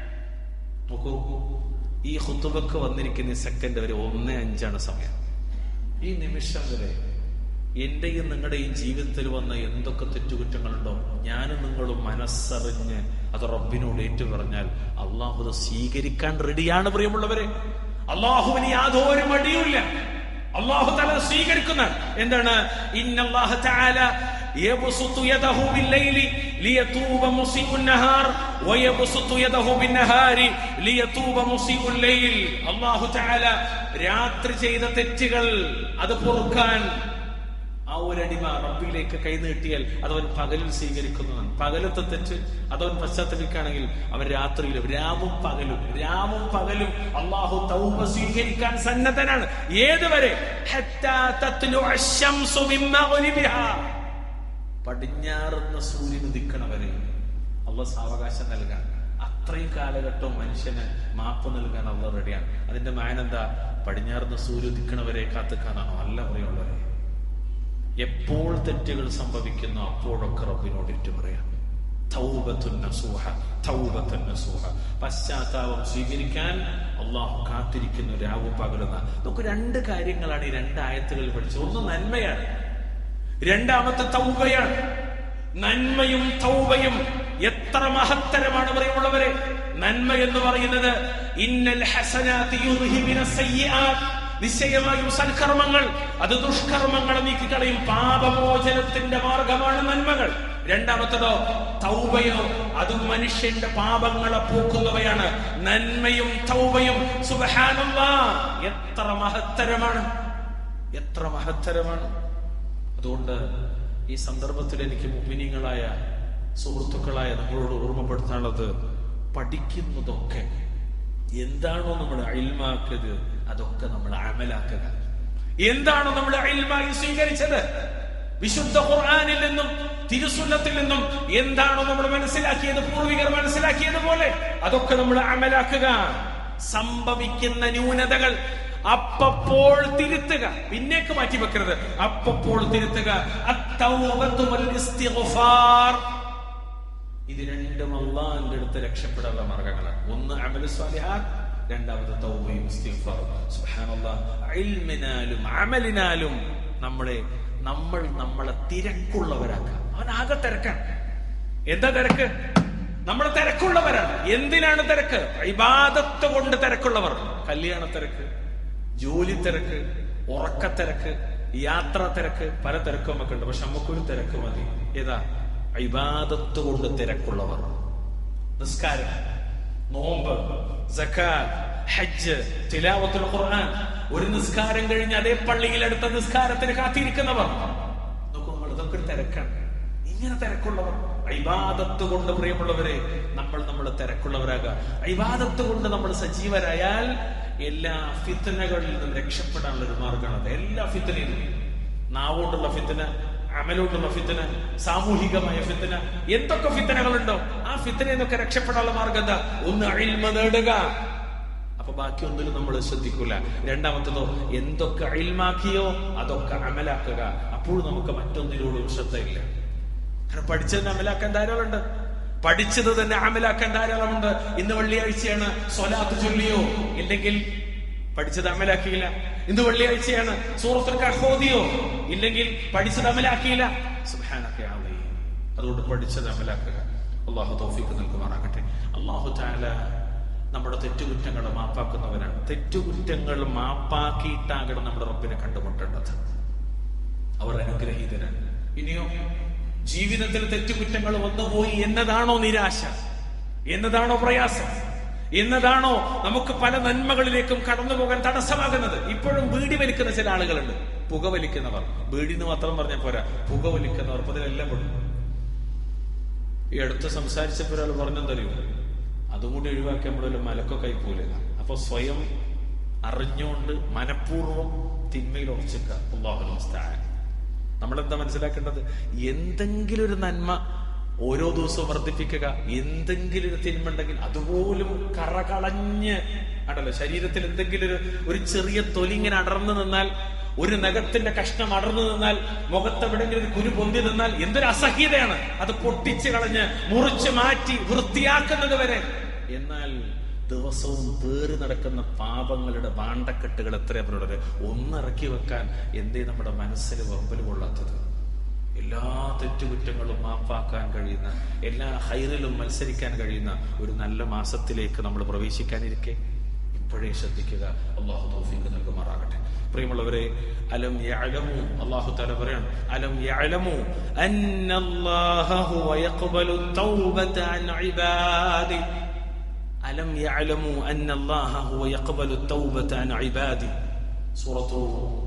നോക്കൂ ഈ ഹുത്തുബക്ക് വന്നിരിക്കുന്ന സെക്കൻഡ് വരെ ഒന്നേ അഞ്ചാണ് സമയം ഈ നിമിഷം വരെ എന്റെയും നിങ്ങളുടെയും ജീവിതത്തിൽ വന്ന എന്തൊക്കെ തെറ്റുകുറ്റങ്ങളുണ്ടോ ഞാനും നിങ്ങളും മനസ്സറിഞ്ഞ് അത് റബ്ബിനോട് ഏറ്റു പറഞ്ഞാൽ അള്ളാഹു അത് സ്വീകരിക്കാൻ റെഡിയാണ് പ്രിയമുള്ളവരെ അള്ളാഹുവിന് യാതൊരു മടിയുമില്ല അള്ളാഹു തല സ്വീകരിക്കുന്ന എന്താണ് ഇന്നല്ലാഹ തആല يبسط يده بالليل ليتوب مسيء النهار ويبسط يده بالنهار ليتوب مسيء الليل അള്ളാഹു തആല രാത്രി ചെയ്ത തെറ്റുകൾ അത് പൊറുക്കാൻ ആ ഒരടിമ റബ്ബിലേക്ക് കൈനീട്ടിയാൽ അതവൻ പകലിൽ സ്വീകരിക്കുന്നതാണ് പകലത്തെ തെറ്റ് അതവൻ പശ്ചാത്തലിക്കുകയാണെങ്കിൽ അവൻ രാത്രിയിലും രാവും പകലും രാവും പകലും അള്ളാഹു തൗബ സ്വീകരിക്കാൻ സന്നദ്ധനാണ് ഏതുവരെ ഹത്താ തത്ലു അശ്ശംസു മിൻ മഗ്രിബിഹാ. പടിഞ്ഞാറുന്ന സൂര്യൻ ഉദിക്കണവരെ അള്ള സാവകാശം നൽകാൻ അത്രയും കാലഘട്ടവും മനുഷ്യന് മാപ്പ് നൽകാൻ അള്ള റെഡിയാണ് അതിന്റെ മാനെന്താ പടിഞ്ഞാറുന്ന സൂര്യ ഉദിക്കണവരെ കാത്തുക്കാനാണോ അല്ല പറയുള്ളവരെ എപ്പോൾ തെറ്റുകൾ സംഭവിക്കുന്നു അപ്പോഴൊക്കെ റബ്ബിനോട് ഏറ്റു പറയാം തൗബത്തുൻ നസൂഹ, തൗബത്തുൻ നസൂഹ. പശ്ചാത്താപം സ്വീകരിക്കാൻ അള്ളാഹു കാത്തിരിക്കുന്നു രാവും പകരുന്ന നമുക്ക് രണ്ട് കാര്യങ്ങളാണ് ഈ രണ്ട് ആയത്തുകളിൽ പഠിച്ചത് ഒന്ന് നന്മയാണ് രണ്ടാമത്തെ തൗബയാണ് നന്മയും തൗബയും എത്ര മഹത്തരമാണ് പ്രിയമുള്ളവരെ നന്മ എന്ന് പറയുന്നത് ഇന്നൽ ഹസനാത്തി യുദ്ഹിബിന സയ്യിആത്ത് നിശ്ചയമായും സൽക്കർമ്മങ്ങൾ അത് ദുഷ്കർമ്മങ്ങളെ നീക്കിക്കളയും പാപമോചനത്തിന്റെ മാർഗമാണ് നന്മകൾ രണ്ടാമത്തതോ തൗബയോ അത് മനുഷ്യന്റെ പാപങ്ങളെ പോക്കുന്നവയാണ് നന്മയും തൗബയും സുബഹാനല്ലാ എത്ര മഹത്തരമാണ് എത്ര മഹത്തരമാണ് അതുകൊണ്ട് ഈ സന്ദർഭത്തിൽ എനിക്ക് മുമിനിങ്ങളായ സുഹൃത്തുക്കളായ നിങ്ങളോട് ഓർമ്മപ്പെടുത്താനുള്ളത് പഠിക്കുന്നതൊക്കെ എന്താണോ നമ്മൾ അയിൽമാക്കിയത് അതൊക്കെ നമ്മൾ അമലാക്കുക എന്താണോ നമ്മൾ അയിൽമായി സ്വീകരിച്ചത് വിശുദ്ധ ഖുർആനിൽ നിന്നും തിരുസുന്നത്തിൽ നിന്നും എന്താണോ നമ്മൾ മനസ്സിലാക്കിയത് പൂർവികർ മനസ്സിലാക്കിയത് പോലെ അതൊക്കെ നമ്മൾ അമലാക്കുക സംഭവിക്കുന്ന ന്യൂനതകൾ അപ്പപ്പോൾ തിരുത്തുക പിന്നേക്ക് മാറ്റി വെക്കരുത് അപ്പപ്പോൾ തിരുത്തുക അത്തൗബത്തു വൽ ഇസ്തിഗ്ഫാർ ഇത് രണ്ടും അള്ളാഹിന്റെ അടുത്ത് രക്ഷപ്പെടാനുള്ള മാർഗങ്ങളാണ് ഒന്ന് അമലു സ്വാലിഹാത്ത് രണ്ടാമത് തൗബയും ഇസ്തിഗ്ഫാറും സുബ്ഹാനല്ലാഹ് ഇൽമിനാലും അമലിനാലും നമ്മളെ നമ്മൾ നമ്മളെ തിരക്കുള്ളവരാക്കാം അവൻ ആകെ തിരക്കാണ് എന്താ തിരക്ക് നമ്മൾ തിരക്കുള്ളവരാണ് എന്തിനാണ് തിരക്ക് ഇബാദത്ത് കൊണ്ട് തിരക്കുള്ളവർ കല്യാണ തിരക്ക് ജോലി തിരക്ക് ഉറക്കത്തിരക്ക് യാത്രാ തിരക്ക് പല തിരക്കും നമുക്ക് ഉണ്ട് പക്ഷെ നമുക്കൊരു തിരക്ക് മതി ഏതാ ഇബാദത്ത് കൊണ്ട് തിരക്കുള്ളവർ നിസ്കാരം നോമ്പ് സക്കാത്ത് ഹജ്ജ് തിലാവത്തുൽ ഖുർആൻ ഒരു നിസ്കാരം കഴിഞ്ഞ് അതേ പള്ളിയിൽ അടുത്ത നിസ്കാരത്തിന് കാത്തിരിക്കുന്നവർ നോക്കൂ നമ്മൾ ഇതൊക്കെ ഒരു തിരക്കാണ് ഇങ്ങനെ തിരക്കുള്ളവർ ഇബാദത്ത് കൊണ്ട് പ്രിയമുള്ളവരെ നമ്മൾ നമ്മൾ തിരക്കുള്ളവരാകുക ഇബാദത്ത് കൊണ്ട് നമ്മൾ സജീവരായാൽ എല്ലാ ഫിത്തനകളിൽ നിന്നും രക്ഷപ്പെടാനുള്ള ഒരു മാർഗമാണ് അത് എല്ലാ ഫിത്തനയിലും നാവോണ്ടുള്ള ഫിത്തന അമലോണ്ടുള്ള ഫിത്തന സാമൂഹികമായ ഫിത്തന എന്തൊക്കെ ഫിത്തനകളുണ്ടോ ആ ഫിത്തനയിൽ നിന്നൊക്കെ രക്ഷപ്പെടാനുള്ള മാർഗം എന്താ ഒന്ന് അഴിൽമ നേടുക അപ്പൊ ബാക്കി ഒന്നിലും നമ്മൾ ശ്രദ്ധിക്കൂല രണ്ടാമത്തതോ എന്തൊക്കെ അഴിൽമാക്കിയോ അതൊക്കെ അമലാക്കുക അപ്പോൾ നമുക്ക് മറ്റൊന്നിനോടും ശ്രദ്ധയില്ല കാരണം പഠിച്ചതിന് അമലാക്കാൻ ധാരാളമുണ്ട് പഠിച്ചത് തന്നെ അമലാക്കാൻ ധാരാളമുണ്ട് ഇന്ന് വെള്ളിയാഴ്ചയാണ് സ്വലാത്ത് ചൊല്ലിയോ ഇല്ലെങ്കിൽ പഠിച്ചത് അമലാക്കിയില്ല ഇന്ന് വെള്ളിയാഴ്ചയാണ് സൂറത്തുൽ കഹോദിയോ ഇല്ലെങ്കിൽ പഠിച്ചത് അമലാക്കിയില്ല സുബ്ഹാനക യാ അള്ളീ. അതുകൊണ്ട് പഠിച്ചത് അമലാക്കുക അള്ളാഹു തൗഫീഖ് നൽകുമാറാകട്ടെ അള്ളാഹു താല നമ്മുടെ തെറ്റുകുറ്റങ്ങൾ മാപ്പാക്കുന്നവരാണ് തെറ്റുകുറ്റങ്ങൾ മാപ്പാക്കിയിട്ടാകണം നമ്മുടെ റബ്ബിനെ കണ്ടുമുട്ടേണ്ടത് അവർ അനുഗ്രഹീതരാണ് ഇനിയോ ജീവിതത്തിൽ തെറ്റുകുറ്റങ്ങൾ വന്നുപോയി എന്നതാണോ നിരാശ എന്നതാണോ പ്രയാസം എന്നതാണോ നമുക്ക് പല നന്മകളിലേക്കും കടന്നു പോകാൻ തടസ്സമാകുന്നത് ഇപ്പോഴും വീടി വലിക്കുന്ന ചില ആളുകളുണ്ട് പുക വലിക്കുന്നവർ വീടി എന്ന് മാത്രം പറഞ്ഞ പോരാ പുക വലിക്കുന്നവർ ഇപ്പൊ ഇതിലെല്ലാം പെടും ഈ അടുത്ത് സംസാരിച്ചപ്പോൾ ഒരാൾ പറഞ്ഞെന്തറിയോ അതും കൂടി ഒഴിവാക്കി നമ്മളൊരു മലക്കൊക്കെ ആയി പോലെ അപ്പൊ സ്വയം അറിഞ്ഞുകൊണ്ട് മനഃപൂർവ്വം തിന്മയിൽ ഉറച്ചിക്കുക അള്ളാഹു മുസ്തആൻ നമ്മളെന്താ മനസ്സിലാക്കേണ്ടത് എന്തെങ്കിലും ഒരു നന്മ ഓരോ ദിവസവും വർദ്ധിപ്പിക്കുക എന്തെങ്കിലും ഒരു തിന്മ ഉണ്ടെങ്കിൽ അതുപോലും കറകളഞ്ഞ് ആണല്ലോ ശരീരത്തിൽ എന്തെങ്കിലും ഒരു ഒരു ചെറിയ തൊലി ഇങ്ങനെ അടർന്നു നിന്നാൽ ഒരു നഖത്തിന്റെ കഷ്ണം അടർന്നു നിന്നാൽ മുഖത്ത് എവിടെയെങ്കിലും ഒരു കുരു പൊന്തി നിന്നാൽ എന്തൊരു അസഹ്യതയാണ് അത് പൊട്ടിച്ച് കളഞ്ഞ് മുറിച്ച് മാറ്റി വൃത്തിയാക്കുന്നത് വരെ എന്നാൽ ദിവസവും പേറി നടക്കുന്ന പാപങ്ങളുടെ ഭാണ്ഡക്കെട്ടുകൾ എത്ര അവരുടെ ഒന്നിറക്കി വെക്കാൻ എന്തേ നമ്മുടെ മനസ്സിൽ വമ്പൽ കൊള്ളാത്തത് എല്ലാ തെറ്റുകുറ്റങ്ങളും മാപ്പാക്കാൻ കഴിയുന്ന എല്ലാ ഹൈറിലും മത്സരിക്കാൻ കഴിയുന്ന ഒരു നല്ല മാസത്തിലേക്ക് നമ്മൾ പ്രവേശിക്കാനിരിക്കെ ഇപ്പോഴേ ശ്രദ്ധിക്കുക അള്ളാഹു തൗഫീഖ് നൽകുമാറാകട്ടെ പ്രിയമുള്ളവരെ അലം യഅലമു അല്ലാഹു തആല പറയാണ് അലം യഅലമു അന്നല്ലാഹ ഹുവ യഖ്ബലു തൗബത അൻ ഇബാദി അലം യഅലമു അന്നല്ലാഹ ഹുവ യഖ്ബലു തൗബത അൻ ഇബാദി സൂറത്തു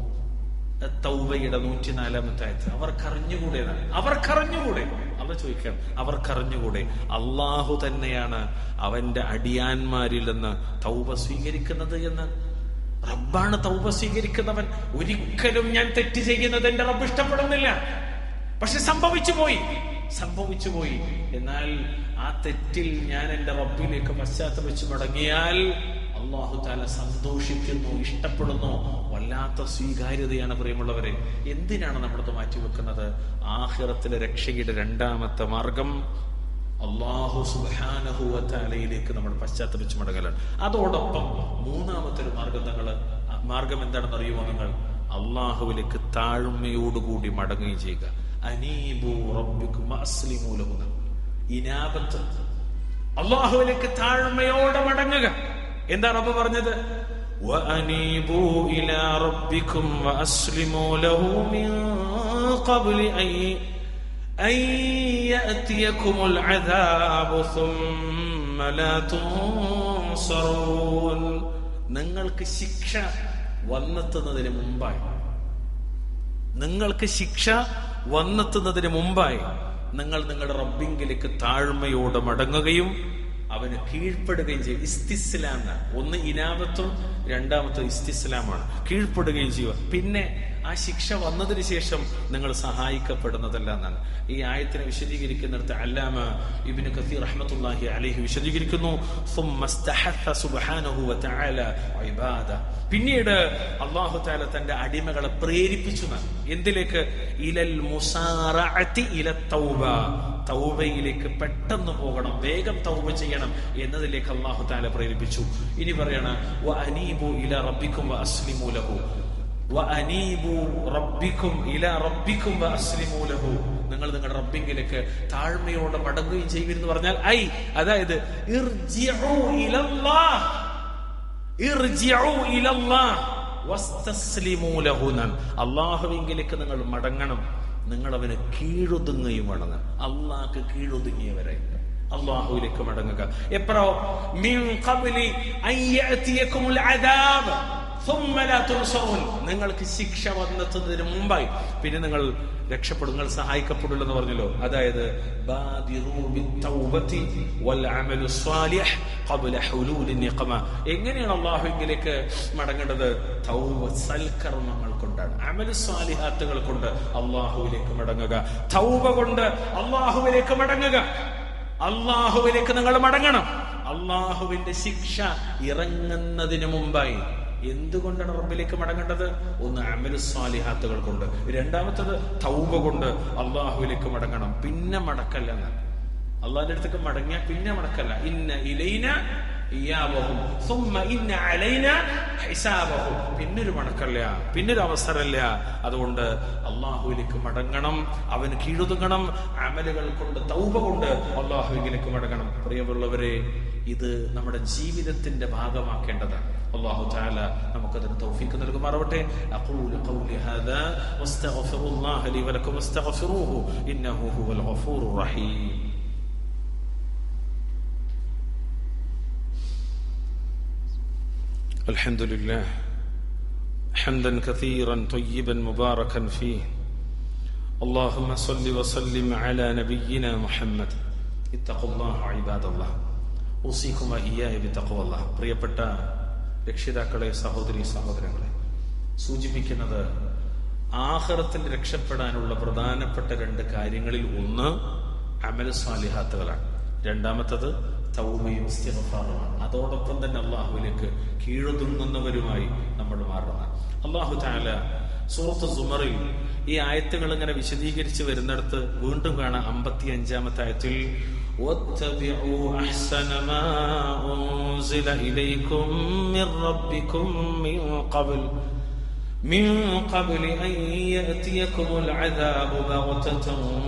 തൗബയുടെ നൂറ്റിനാലാമത്തെ ആയത്ത് അവർക്കറിഞ്ഞുകൂടെ അവർക്കറിഞ്ഞുകൂടെ അവ ചോദിക്കാം അവർക്കറിഞ്ഞുകൂടെ അള്ളാഹു തന്നെയാണ് അവന്റെ അടിയാന്മാരിൽ നിന്ന് തൗബ സ്വീകരിക്കുന്നത് എന്ന് റബ്ബാണ് തൗബ സ്വീകരിക്കുന്നവൻ ഒരിക്കലും ഞാൻ തെറ്റ് ചെയ്യുന്നത് എന്റെ റബ്ബ് ഇഷ്ടപ്പെടുന്നില്ല പക്ഷെ സംഭവിച്ചു പോയി സംഭവിച്ചു പോയി എന്നാൽ ആ തെറ്റിൽ ഞാൻ എന്റെ റബ്ബിലേക്ക് പശ്ചാത്തപിച്ച് മടങ്ങിയാൽ അള്ളാഹു താല സന്തോഷിക്കുന്നു ഇഷ്ടപ്പെടുന്നു വല്ലാത്ത സ്വീകാര്യതയാണ് പ്രിയമുള്ളവരെ എന്തിനാണ് നമ്മളത് മാറ്റിവെക്കുന്നത് ആഹിറത്തിലെ രക്ഷയുടെ രണ്ടാമത്തെ മാർഗം അള്ളാഹു സുബാനഹുവലയിലേക്ക് നമ്മൾ പശ്ചാത്തപിച്ച് മടങ്ങലാണ് അതോടൊപ്പം മൂന്നാമത്തെ ഒരു മാർഗം നിങ്ങൾ മാർഗം എന്താണെന്ന് അറിയുമോ നിങ്ങൾ അള്ളാഹുവിലേക്ക് താഴ്മയോടുകൂടി മടങ്ങുകയും ചെയ്യുക അനീബു റബ്ബിക്കും അസ്ലിമൂലമുന ഇനാപത്ത് അള്ളാഹുവിലേക്ക് താഴ്മയോടെ മടങ്ങുക എന്താ റബ്ബ് പറഞ്ഞത് وأنيبوا إلى ربكم وأسلموا له من قبل أن أن يأتيكم العذاب ثم لا تنصرون നിങ്ങൾക്ക് ശിക്ഷ വന്നെത്തുന്നതിന് മുമ്പായി നിങ്ങൾക്ക് ശിക്ഷ വന്നെത്തുന്നതിന് മുമ്പായി നിങ്ങൾ നിങ്ങളുടെ റബ്ബിങ്കിലേക്ക് താഴ്മയോടെ മടങ്ങുകയും അവന് കീഴ്പ്പെടുകയും ചെയ്യും ഇസ്തിസ്ലാം ഒന്ന് ഇനാപത്തും രണ്ടാമത്തെ ഇസ്തിസ്ലാമാണ് കീഴ്പ്പെടുകയും ചെയ്യുക പിന്നെ ആ ശിക്ഷ വന്നതിന് ശേഷം നിങ്ങൾ സഹായിക്കപ്പെടുന്നതല്ല എന്നാണ് ഈ ആയത്തിനെ വിശദീകരിക്കുന്നിടത്ത് അല്ലാമ ഇബിന് കസീർ റഹ്മത്തുല്ലാഹി അലൈഹി വിശദീകരിക്കുന്നു പിന്നീട് അള്ളാഹു താല തന്റെ അടിമകളെ പ്രേരിപ്പിച്ചു എന്തിലേക്ക് ഇലൽ മുസാറഅതി ഇല തൗബ തൗബയിലേക്ക് പെട്ടെന്ന് പോകണം വേഗം തൗബ ചെയ്യണം എന്നതിലേക്ക് അള്ളാഹു താല പ്രേരിപ്പിച്ചു ഇനി പറയണ വ അനീബു ഇല റബ്ബിക്കും വ അസ്ലിമു ലഹു വഅനീബു റബ്ബിക്കും ഇലാ റബ്ബിക്കും വഅസ്ലിമൂ ലഹു നിങ്ങൾ നിങ്ങളുടെ റബ്ബിങ്കിലേക്ക് താഴ്മയോടെ മടങ്ങുകയും ചെയ്യുമെന്ന് പറഞ്ഞാൽ ഐ അതായത് ഇർജിഉ ഇലല്ലാഹ് ഇർജിഉ ഇലല്ലാഹ് വസ്തസ്ലിമൂ ലഹു എന്നാണ്. അള്ളാഹുവിങ്കിലേക്ക് നിങ്ങൾ മടങ്ങണം നിങ്ങൾ അവന് കീഴൊതുങ്ങുകയും വേണം അള്ളാഹ്ക്ക് കീഴൊതുങ്ങിയവരെ അള്ളാഹുവിലേക്ക് മടങ്ങുക എപ്പോഴോ മിൻ ഖബ്ലി അൻ യഅതിയകുമുൽ അദാബ് ثم لا تنصرون. നിങ്ങൾക്ക് ശിക്ഷ വന്നെത്തുന്നതിന് മുമ്പായി പിന്നെ നിങ്ങൾ രക്ഷപ്പെടും നിങ്ങൾ സഹായിക്കപ്പെടുള്ളൂ എന്ന് പറഞ്ഞല്ലോ അതായത് ബാദിറൂ ബിത്തൗബതി വൽ അമലു സ്വാലിഹ് ഖബ്ല ഹുലൂലി നിഖമ എങ്ങനെയാണ് അള്ളാഹുവിലേക്ക് മടങ്ങേണ്ടത് തൗബ സൽക്കർമ്മങ്ങൾ കൊണ്ടാണ് അമലു സ്വാലിഹാത്തുകൾ കൊണ്ട് അള്ളാഹുവിലേക്ക് മടങ്ങുക തൗബ കൊണ്ട് അള്ളാഹുവിലേക്ക് മടങ്ങുക അള്ളാഹുവിലേക്ക് നിങ്ങൾ മടങ്ങണം അള്ളാഹുവിന്റെ ശിക്ഷ ഇറങ്ങുന്നതിന് മുമ്പായി എന്തുകൊണ്ടാണ് റബ്ബിലേക്ക് മടങ്ങേണ്ടത് ഒന്ന് അമലു സ്വാലിഹാത്തുകൾ കൊണ്ട് രണ്ടാമത്തത് തൗബ കൊണ്ട് അള്ളാഹുവിലേക്ക് മടങ്ങണം പിന്നെ മടക്കല്ല എന്നാണ് അള്ളാഹിന്റെ അടുത്തേക്ക് മടങ്ങിയ പിന്നെ മടക്കല്ല ഇന്ന ഇലൈന ഇയാവഹും സുമ്മ ഇന്ന അലൈന ഹിസാബഹും പിന്നൊരു മടക്കല്ല പിന്നൊരു അവസരമില്ല അതുകൊണ്ട് അള്ളാഹുവിലേക്ക് മടങ്ങണം അവന് കീഴൊതുങ്ങണം അമലുകൾ കൊണ്ട് തൗബ കൊണ്ട് അള്ളാഹുവിലേക്ക് മടങ്ങണം പ്രിയമുള്ളവരെ ഇത് നമ്മുടെ ജീവിതത്തിന്റെ ഭാഗമാക്കേണ്ടതാണ് الله تعالى നമുക്കതിന് തൗഫീക്ക് നൽകുമാറാവട്ടെ أقول قولي هذا واستغفر الله لي ولكم واستغفروه إنه هو الغفور الرحيم الحمد لله حمدا كثيرا طيبا مباركا فيه اللهم صل وسلم على نبينا محمد اتقوا الله عباد الله اوصيكم واياي بتقوى الله പ്രിയപ്പെട്ട രക്ഷിതാക്കളെ സഹോദരി സഹോദരങ്ങളെ സൂചിപ്പിക്കുന്നത് ആഹ്റത്തിൽ രക്ഷപ്പെടാനുള്ള പ്രധാനപ്പെട്ട രണ്ട് കാര്യങ്ങളിൽ ഒന്ന് അമൽ സ്വാലിഹാത്തുകളാണ് രണ്ടാമത്തത് തൗബയും ഇസ്തിഗ്ഫാറുമാണ് അതോടൊപ്പം തന്നെ അള്ളാഹുവിലേക്ക് കീഴൊതുങ്ങുന്നവരുമായി നമ്മൾ മാറണം അള്ളാഹു താല സൂറത്ത് സുമറിൽ ഈ ആയത്തുകൾ ഇങ്ങനെ വിശദീകരിച്ച് വരുന്നിടത്ത് വീണ്ടും കാണാം അമ്പത്തി അഞ്ചാമത്തെ ആയത്തിൽ واتبعوا أحسن ما أنزل إليكم من ربكم من قبل من قبل أن يأتيكم العذاب بغتة